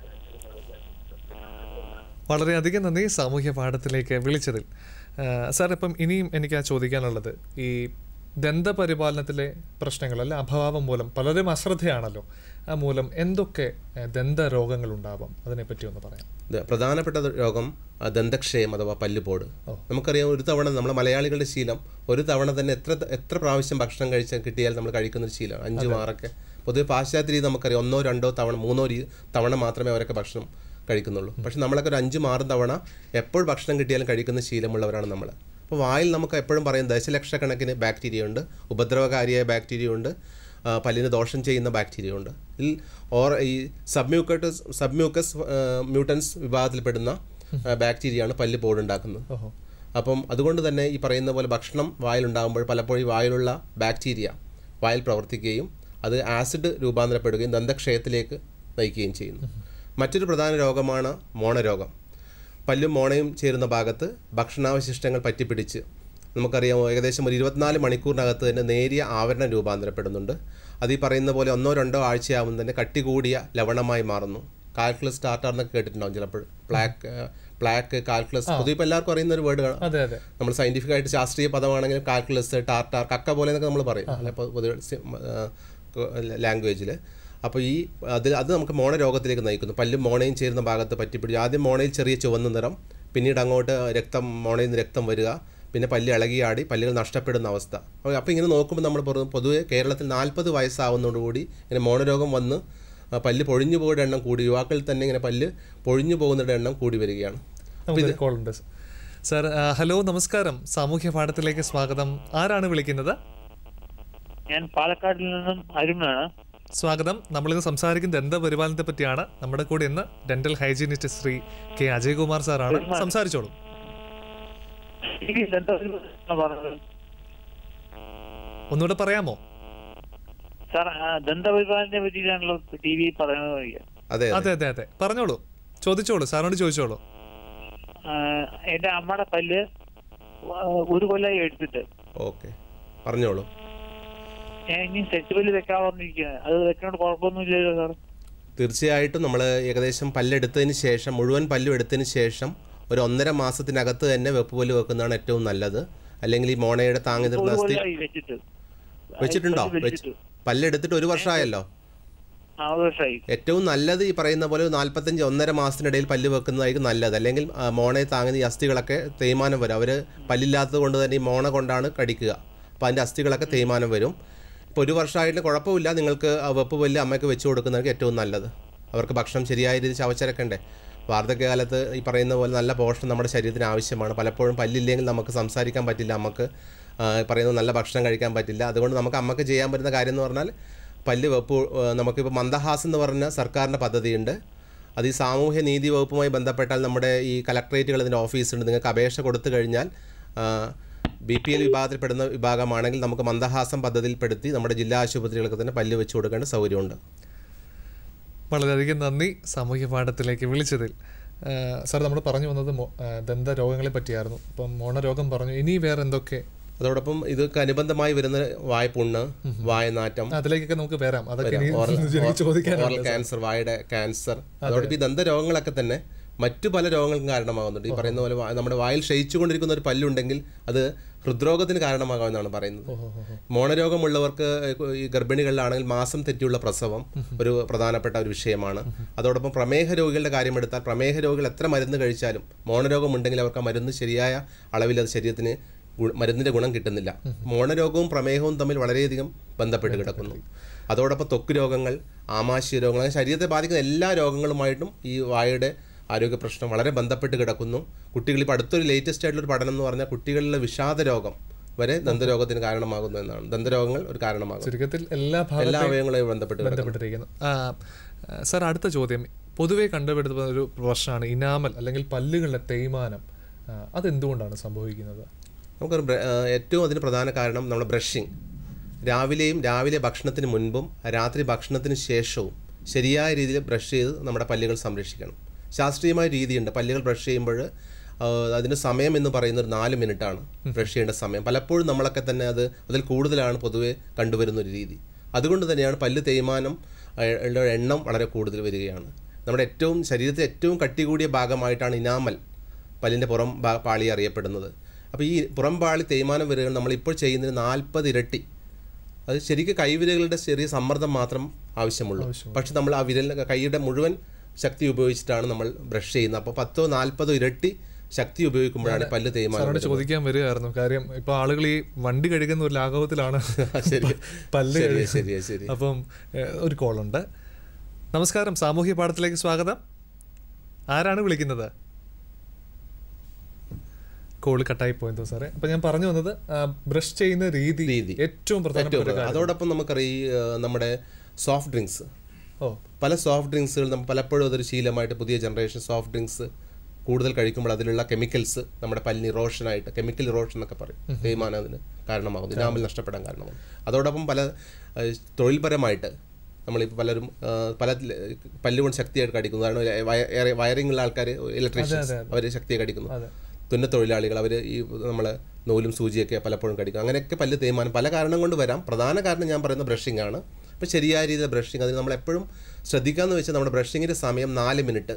വളരെയധികം നന്ദി സാമൂഹ്യ പാഠത്തിലേക്ക് വിളിച്ചതിൽ ആ, സാർ ഇപ്പം ഇനിയും എനിക്ക് ആ ചോദിക്കാനുള്ളത് ഈ ദന്തപരിപാലനത്തിലെ പ്രശ്നങ്ങൾ അല്ലെ അഭാവം മൂലം പലരും അശ്രദ്ധയാണല്ലോ ആ മൂലം എന്തൊക്കെ ഏ, ദന്ത രോഗങ്ങൾ ഉണ്ടാവാം അതിനെപ്പറ്റി ഒന്ന് പറയാം ഇത് പ്രധാനപ്പെട്ട രോഗം ആ, ദന്തക്ഷയം അഥവാ പല്ലുപോട് ഓ. നമുക്കറിയാം ഒരു തവണ നമ്മളെ മലയാളികളുടെ ശീലം ഒരു തവണ തന്നെ എത്ര എത്ര പ്രാവശ്യം ഭക്ഷണം കഴിച്ച കിട്ടിയാൽ നമ്മൾ കഴിക്കുന്ന ഒരു ശീലം അഞ്ച് മാറൊക്കെ പൊതുവെ പാശ്ചാത്യ രീതി നമുക്കറിയാം ഒന്നോ രണ്ടോ തവണ മൂന്നോ രീ തവണ മാത്രമേ അവരൊക്കെ ഭക്ഷണം കഴിക്കുന്നുള്ളൂ പക്ഷെ നമ്മളൊക്കെ ഒരു അഞ്ച് മാറും തവണ എപ്പോൾ ഭക്ഷണം കിട്ടിയാലും കഴിക്കുന്ന ശീലമുള്ളവരാണ് നമ്മൾ അപ്പോൾ വായിൽ നമുക്ക് എപ്പോഴും പറയും ദശലക്ഷക്കണക്കിന് ബാക്ടീരിയ ഉണ്ട് ഉപദ്രവകാരിയായ ബാക്ടീരിയ ഉണ്ട് ആ, പല്ലിന് ദോഷം ചെയ്യുന്ന ബാക്ടീരിയ ഉണ്ട് ഇതിൽ ഓർ ഈ സബ്മ്യൂക്കട്ടസ് സബ്മ്യൂക്കസ് മ്യൂട്ടൻസ് വിഭാഗത്തിൽപ്പെടുന്ന ആ, ബാക്ടീരിയയാണ് പല്ല് പോടുണ്ടാക്കുന്നത് ഓഹോ അപ്പം അതുകൊണ്ട് തന്നെ ഈ പറയുന്ന പോലെ ഭക്ഷണം വായിലുണ്ടാകുമ്പോൾ പലപ്പോഴും ഈ വായിലുള്ള ബാക്ടീരിയ വായിൽ പ്രവർത്തിക്കുകയും അത് ആസിഡ് രൂപാന്തരപ്പെടുകയും ദന്തക്ഷയത്തിലേക്ക് നയിക്കുകയും ചെയ്യുന്നു മറ്റൊരു പ്രധാന രോഗമാണ് മോണരോഗം പല്ലും മോണയും ചേരുന്ന ഭാഗത്ത് ഭക്ഷണാവശിഷ്ടങ്ങൾ പറ്റിപ്പിടിച്ച് നമുക്കറിയാമോ ഏകദേശം ഒരു ഇരുപത്തിനാല് മണിക്കൂറിനകത്ത് തന്നെ നേരിയ ആവരണം രൂപാന്തരപ്പെടുന്നുണ്ട് അത് ഈ പറയുന്ന പോലെ ഒന്നോ രണ്ടോ ആഴ്ചയാകുമ്പോൾ തന്നെ കട്ടി കൂടിയ ലവണമായി മാറുന്നു കാൽക്കുലസ് സ്റ്റാർട്ടർ എന്നൊക്കെ കേട്ടിട്ടുണ്ടാവും ചിലപ്പോൾ പ്ലാക്ക് പ്ലാക്ക് കാൽക്കുലസ് പൊതുവെ ഇപ്പോൾ എല്ലാവർക്കും അറിയുന്ന ഒരു വേർഡ് അതെ അതെ നമ്മൾ സയന്റിഫിക് ആയിട്ട് ശാസ്ത്രീയ പദമാണെങ്കിലും കാൽക്കുലസ് ടാർട്ടാർ കക്ക പോലെ എന്നൊക്കെ നമ്മൾ പറയും അല്ല ഇപ്പോൾ പൊതുവെ ലാംഗ്വേജിൽ അപ്പോൾ ഈ അത് അത് നമുക്ക് മോണ രോഗത്തിലേക്ക് നയിക്കുന്നു പല്ലും മോണയും ചേരുന്ന ഭാഗത്ത് പറ്റിപ്പിടിച്ച് ആദ്യം മോണയിൽ ചെറിയ ചുവന്ന നിറം പിന്നീട് അങ്ങോട്ട് രക്തം മോണയിൽ നിന്ന് രക്തം വരിക പിന്നെ പല്ല് ഇളകിയാടി പല്ലുകൾ നഷ്ടപ്പെടുന്ന അവസ്ഥ അപ്പോൾ അപ്പോൾ ഇങ്ങനെ നോക്കുമ്പോൾ നമ്മൾ പൊറ- പൊതുവെ കേരളത്തിൽ നാൽപ്പത് വയസ്സാവുന്നതോടുകൂടി ഇങ്ങനെ മോണരോഗം വന്ന് ആ, പല്ല് പൊഴിഞ്ഞു പോയുടെ എണ്ണം കൂടി യുവാക്കളിൽ തന്നെ ഇങ്ങനെ പല്ല് പൊഴിഞ്ഞു പോകുന്നവരുടെ എണ്ണം കൂടി വരികയാണ് നമുക്കൊരു കോൾ ഉണ്ട് സാർ ആ, ഹലോ നമസ്കാരം സാമൂഹ്യ പാഠത്തിലേക്ക് സ്വാഗതം ആരാണ് വിളിക്കുന്നത് ഞാൻ പാലക്കാടിൽ നിന്നും അരുണാണ് സ്വാഗതം നമ്മളിന്ന് സംസാരിക്കുന്ന ദന്തപരിപാലനത്തെ പറ്റിയാണ് നമ്മുടെ കൂടെ ഇന്ന് dental hygienist Shri K Ajaykumar സാറാണ് സംസാരിച്ചോളൂ എനിക്ക് ദന്തപരിപാലനം പറഞ്ഞത് ഒന്നുകൂടെ പറയാമോ സാർ ആ, ദന്തപരിപാലനത്തെ പറ്റിയിട്ടാണല്ലോ ടി വി പറയുന്നത് അറിയാം. അതെ അതെ അതെ അതെ അതെ പറഞ്ഞോളൂ ചോദിച്ചോളൂ സാറിനോട് ചോദിച്ചോളൂ ആ, എന്റെ അമ്മയുടെ പല്ല് ആ, ഒരു കൊല്ലമായി എടുത്തിട്ട് ഓക്കെ പറഞ്ഞോളൂ ഞാൻ ഇനി സെറ്റ് പല്ല് വെക്കാൻ പറഞ്ഞിരിക്കുന്നത് അത് വെക്കണോണ്ട് കുഴപ്പമൊന്നുമില്ലല്ലോ സാർ തീർച്ചയായിട്ടും നമ്മൾ ഏകദേശം പല്ലെടുത്തതിന് ശേഷം മുഴുവൻ പല്ലും എടുത്തതിന് ശേഷം ഒരു ഒന്നര മാസത്തിനകത്ത് തന്നെ വെപ്പ് പല്ല് വെക്കുന്നതാണ് ഏറ്റവും നല്ലത് അല്ലെങ്കിൽ ഈ മോണയുടെ താങ്ങി ഒരു നിർത്തുന്ന അസ്ഥി കൊല്ലമായി വെച്ചിട്ട് വെച്ചിട്ടുണ്ടോ പല്ല് വെച്ച് വെച്ചിട്ട് പല്ലെടുത്തിട്ട് ഒരു വർഷമായല്ലോ ആ ഒരു വർഷമായി ഏറ്റവും നല്ലത് ഈ പറയുന്ന പോലെ ഒരു നാൽപ്പത്തഞ്ച് ഒന്നര മാസത്തിനിടയിൽ പല്ല് വെക്കുന്നതായിരിക്കും നല്ലത് അല്ലെങ്കിൽ ആ, മോണയെ താങ്ങുന്ന ഈ അസ്ഥികളൊക്കെ തേയ്മാനം വരും അവർ പല്ലില്ലാത്തത് കൊണ്ട് തന്നെ ഈ മോണ കൊണ്ടാണ് കടിക്കുക അപ്പോൾ അതിൻ്റെ അസ്ഥികളൊക്കെ തേയ്മാനം വരും ഇപ്പോൾ ഒരു വർഷമായിട്ട് കുഴപ്പമില്ല നിങ്ങൾക്ക് ആ വെപ്പ് പല്ല് അമ്മയ്ക്ക് വെച്ച് കൊടുക്കുന്നതായിരിക്കും ഏറ്റവും നല്ലത് അവർക്ക് ഭക്ഷണം ശരിയായ രീതിയിൽ ചവച്ചരക്കണ്ടേ വാർദ്ധക്യകാലത്ത് ഈ പറയുന്ന പോലെ നല്ല പോഷണം നമ്മുടെ ശരീരത്തിന് ആവശ്യമാണ് പലപ്പോഴും പല്ലില്ലെങ്കിൽ നമുക്ക് സംസാരിക്കാൻ പറ്റില്ല നമുക്ക് ആ, ഈ പറയുന്ന നല്ല ഭക്ഷണം കഴിക്കാൻ പറ്റില്ല അതുകൊണ്ട് നമുക്ക് അമ്മക്ക് ചെയ്യാൻ പറ്റുന്ന കാര്യം എന്ന് പറഞ്ഞാൽ പല്ല് വെപ്പ് ആ, നമുക്കിപ്പോൾ മന്ദഹാസ് എന്ന് പറഞ്ഞ സർക്കാരിൻ്റെ പദ്ധതിയുണ്ട് അത് ഈ സാമൂഹ്യ നീതി വകുപ്പുമായി ബന്ധപ്പെട്ടാൽ നമ്മുടെ ഈ കലക്ട്രേറ്റുകൾ ഇതിൻ്റെ ഓഫീസുണ്ട് നിങ്ങൾക്ക് അപേക്ഷ കൊടുത്തു കഴിഞ്ഞാൽ ബി പി എൽ വിഭാഗത്തിൽപ്പെടുന്ന വിഭാഗമാണെങ്കിൽ നമുക്ക് മന്ദഹാസം പദ്ധതിയിൽപ്പെടുത്തി നമ്മുടെ ജില്ലാ ആശുപത്രികൾക്ക് തന്നെ പല്ല് വെച്ച് കൊടുക്കേണ്ട സൗകര്യമുണ്ട് വളരെയധികം നന്ദി സാമൂഹ്യ പാഠത്തിലേക്ക് വിളിച്ചതിൽ ആ, സാർ നമ്മൾ പറഞ്ഞു വന്നത് മോ- ആ, ദന്തരോഗങ്ങളെ പറ്റിയായിരുന്നു അപ്പം മോണരോഗം പറഞ്ഞു ഇനി വേറെ എന്തൊക്കെ അതോടൊപ്പം ഇതൊക്കെ അനുബന്ധമായി വരുന്ന വായ്പുണ്ണ് വായനാറ്റം അതിലേക്കൊക്കെ നമുക്ക് വരാം അതൊക്കെ ഇനി ഓറൽ എനിക്ക് ചോദിക്കാനുണ്ട് ഓറൽ ക്യാൻസർ വായുടെ ക്യാൻസർ അതോടൊപ്പം ഈ ദന്തരോഗങ്ങളൊക്കെ തന്നെ മറ്റു പല രോഗങ്ങൾക്കും കാരണമാകുന്നുണ്ട് ഈ പറയുന്ന പോലെ വാ- നമ്മുടെ വായിൽ ക്ഷയിച്ചുകൊണ്ടിരിക്കുന്ന ഒരു പല്ലുണ്ടെങ്കിൽ അത് ഹൃദ്രോഗത്തിന് കാരണമാകാമെന്നാണ് പറയുന്നത് മോണരോഗമുള്ളവർക്ക് ഈ ഗർഭിണികളിലാണെങ്കിൽ മാസം തെറ്റിയുള്ള പ്രസവം ഒരു പ്രധാനപ്പെട്ട ഒരു വിഷയമാണ് അതോടൊപ്പം പ്രമേഹ രോഗികളുടെ കാര്യമെടുത്താൽ പ്രമേഹ രോഗികൾ എത്ര മരുന്ന് കഴിച്ചാലും മോണരോഗമുണ്ടെങ്കിൽ അവർക്ക് ആ മരുന്ന് ശരിയായ അളവിൽ അത് ശരീരത്തിന് ഗു- മരുന്നിന്റെ ഗുണം കിട്ടുന്നില്ല മോണരോഗവും പ്രമേഹവും തമ്മിൽ വളരെയധികം ബന്ധപ്പെട്ട് കിടക്കുന്നു അതോടൊപ്പം ത്വക്ക് രോഗങ്ങൾ ആമാശയ രോഗങ്ങൾ അങ്ങനെ ശരീരത്തെ ബാധിക്കുന്ന എല്ലാ രോഗങ്ങളുമായിട്ടും ഈ വായുടെ ആരോഗ്യ പ്രശ്നം വളരെ ബന്ധപ്പെട്ട് കിടക്കുന്നു കുട്ടികൾ ഇപ്പോൾ അടുത്തൊരു ലേറ്റസ്റ്റ് ആയിട്ടുള്ള ഒരു പഠനം എന്ന് പറഞ്ഞാൽ കുട്ടികളിലെ വിഷാദ രോഗം വരെ ദന്തരോഗത്തിന് കാരണമാകുന്നു എന്നാണ് ദന്തരോഗങ്ങൾ ഒരു കാരണമാകും ചുരുക്കത്തിൽ എല്ലാ എല്ലാ ഭാഗത്തും അവയവങ്ങളെയും ബന്ധപ്പെട്ട് കിടക്കുന്നു ബന്ധപ്പെട്ടിരിക്കുന്നു ആ, ആ, സാർ അടുത്ത ചോദ്യം പൊതുവെ കണ്ടുപിടുന്ന ഒരു പ്രശ്നമാണ് ഇനാമൽ അല്ലെങ്കിൽ പല്ലുകളുടെ തേയ്മാനം ആ, അതെന്തുകൊണ്ടാണ് സംഭവിക്കുന്നത് നമുക്കൊരു ബ്ര- ആ, ഏറ്റവും അതിന് പ്രധാന കാരണം നമ്മുടെ ബ്രഷിങ് രാവിലെയും രാവിലെ ഭക്ഷണത്തിന് മുൻപും രാത്രി ഭക്ഷണത്തിന് ശേഷവും ശരിയായ രീതിയിൽ ബ്രഷ് ചെയ്ത് നമ്മുടെ പല്ലുകൾ സംരക്ഷിക്കണം ശാസ്ത്രീയമായ രീതിയുണ്ട് പല്ലുകൾ ബ്രഷ് ചെയ്യുമ്പോൾ ആ, അതിൻ്റെ സമയം എന്ന് പറയുന്നത് ഒരു നാല് മിനിറ്റാണ് ബ്രഷ് ചെയ്യേണ്ട സമയം പലപ്പോഴും നമ്മളൊക്കെ തന്നെ അത് അതിൽ കൂടുതലാണ് പൊതുവെ കണ്ടുവരുന്ന ഒരു രീതി അതുകൊണ്ട് തന്നെയാണ് പല്ല് തേയ്മാനം ആ, ഉള്ള എണ്ണം വളരെ കൂടുതൽ വരികയാണ് നമ്മുടെ ഏറ്റവും ശരീരത്തിലെ ഏറ്റവും കട്ടി കൂടിയ ഭാഗമായിട്ടാണ് ഇനാമൽ പല്ലിൻ്റെ പുറം ഭാ- പാളി അറിയപ്പെടുന്നത് അപ്പോൾ ഈ പുറം പാളി തേയ്മാനം വരികകൾ നമ്മളിപ്പോൾ ചെയ്യുന്നതിന് നാൽപ്പത് ഇരട്ടി അത് ശരിക്കും കൈവിരലുകളുടെ ചെറിയ സമ്മർദ്ദം മാത്രം ആവശ്യമുള്ളൂ പക്ഷെ നമ്മൾ ആ വിരൽ കൈയുടെ മുഴുവൻ ശക്തി ഉപയോഗിച്ചിട്ടാണ് നമ്മൾ ബ്രഷ് ചെയ്യുന്നത് അപ്പോൾ പത്തോ നാൽപ്പതോ ഇരട്ടി ശക്തി ഉപയോഗിക്കുമ്പോഴാണ് പല്ല് തേയ്മാനം സാറോട് ചോദിക്കാൻ വരികയായിരുന്നു കാര്യം ഇപ്പൊ ആളുകൾ ഈ വണ്ടി കഴുകുന്ന ഒരു ലാഘവത്തിലാണ് ശരി. പല്ല് ശരിയാ, കഴുകുന്നത്. ശരിയാ, ശരി. അപ്പം ഏ, ഒരു കോളുണ്ട് നമസ്കാരം സാമൂഹ്യ പാഠത്തിലേക്ക് സ്വാഗതം ആരാണ് വിളിക്കുന്നത് കോള് കട്ടായി പോയെന്തോ സാറേ അപ്പൊ ഞാൻ പറഞ്ഞു വന്നത് ബ്രഷ് ചെയ്യുന്ന രീതി രീതി. ഏറ്റവും പ്രധാനപ്പെട്ട ഒരു കാര്യം അതോടൊപ്പം നമുക്കറിയാം ഈ, ആ, നമ്മുടെ സോഫ്റ്റ് ഡ്രിങ്ക്സ് ഓ പല സോഫ്റ്റ് ഡ്രിങ്ക്സുകൾ നമ്മൾ പലപ്പോഴും അതൊരു ശീലമായിട്ട് പുതിയ ജനറേഷൻ സോഫ്റ്റ് ഡ്രിങ്ക്സ് കൂടുതൽ കഴിക്കുമ്പോൾ അതിലുള്ള കെമിക്കൽസ് നമ്മുടെ പല്ലിന് ഇറോഷനായിട്ട് കെമിക്കൽ ഇറോഷൻ എന്നൊക്കെ പറയും തേയ്മാനം അതിന് കാരണമാകും ഇനാമൽ നഷ്ടപ്പെടാൻ കാരണമാകും അതോടൊപ്പം പല ആ, തൊഴിൽപരമായിട്ട് നമ്മളിപ്പോൾ പലരും ആ, പല ല- പല്ലുകൊണ്ട് ശക്തിയായിട്ട് കടിക്കുന്നു കാരണം വയറിംഗ് ഉള്ള ആൾക്കാർ ഇലക്ട്രീഷ്യൻസ് അവർ ശക്തിയെ കടിക്കുന്നു തുന്ന തൊഴിലാളികൾ അവർ ഈ നമ്മൾ നൂലും സൂചിയൊക്കെ പലപ്പോഴും കടിക്കും അങ്ങനെയൊക്കെ പല്ല് തേയ്മാനം പല കാരണം കൊണ്ട് വരാം പ്രധാന കാരണം ഞാൻ പറയുന്ന ബ്രഷിംഗ് ആണ് അപ്പോൾ ശരിയായ രീതിയിൽ ബ്രഷിംഗ് അതിന് നമ്മൾ എപ്പോഴും ശ്രദ്ധിക്കാന്ന് വെച്ചാൽ നമ്മുടെ ബ്രഷിങ്ങിന്റെ സമയം നാല് മിനിറ്റ്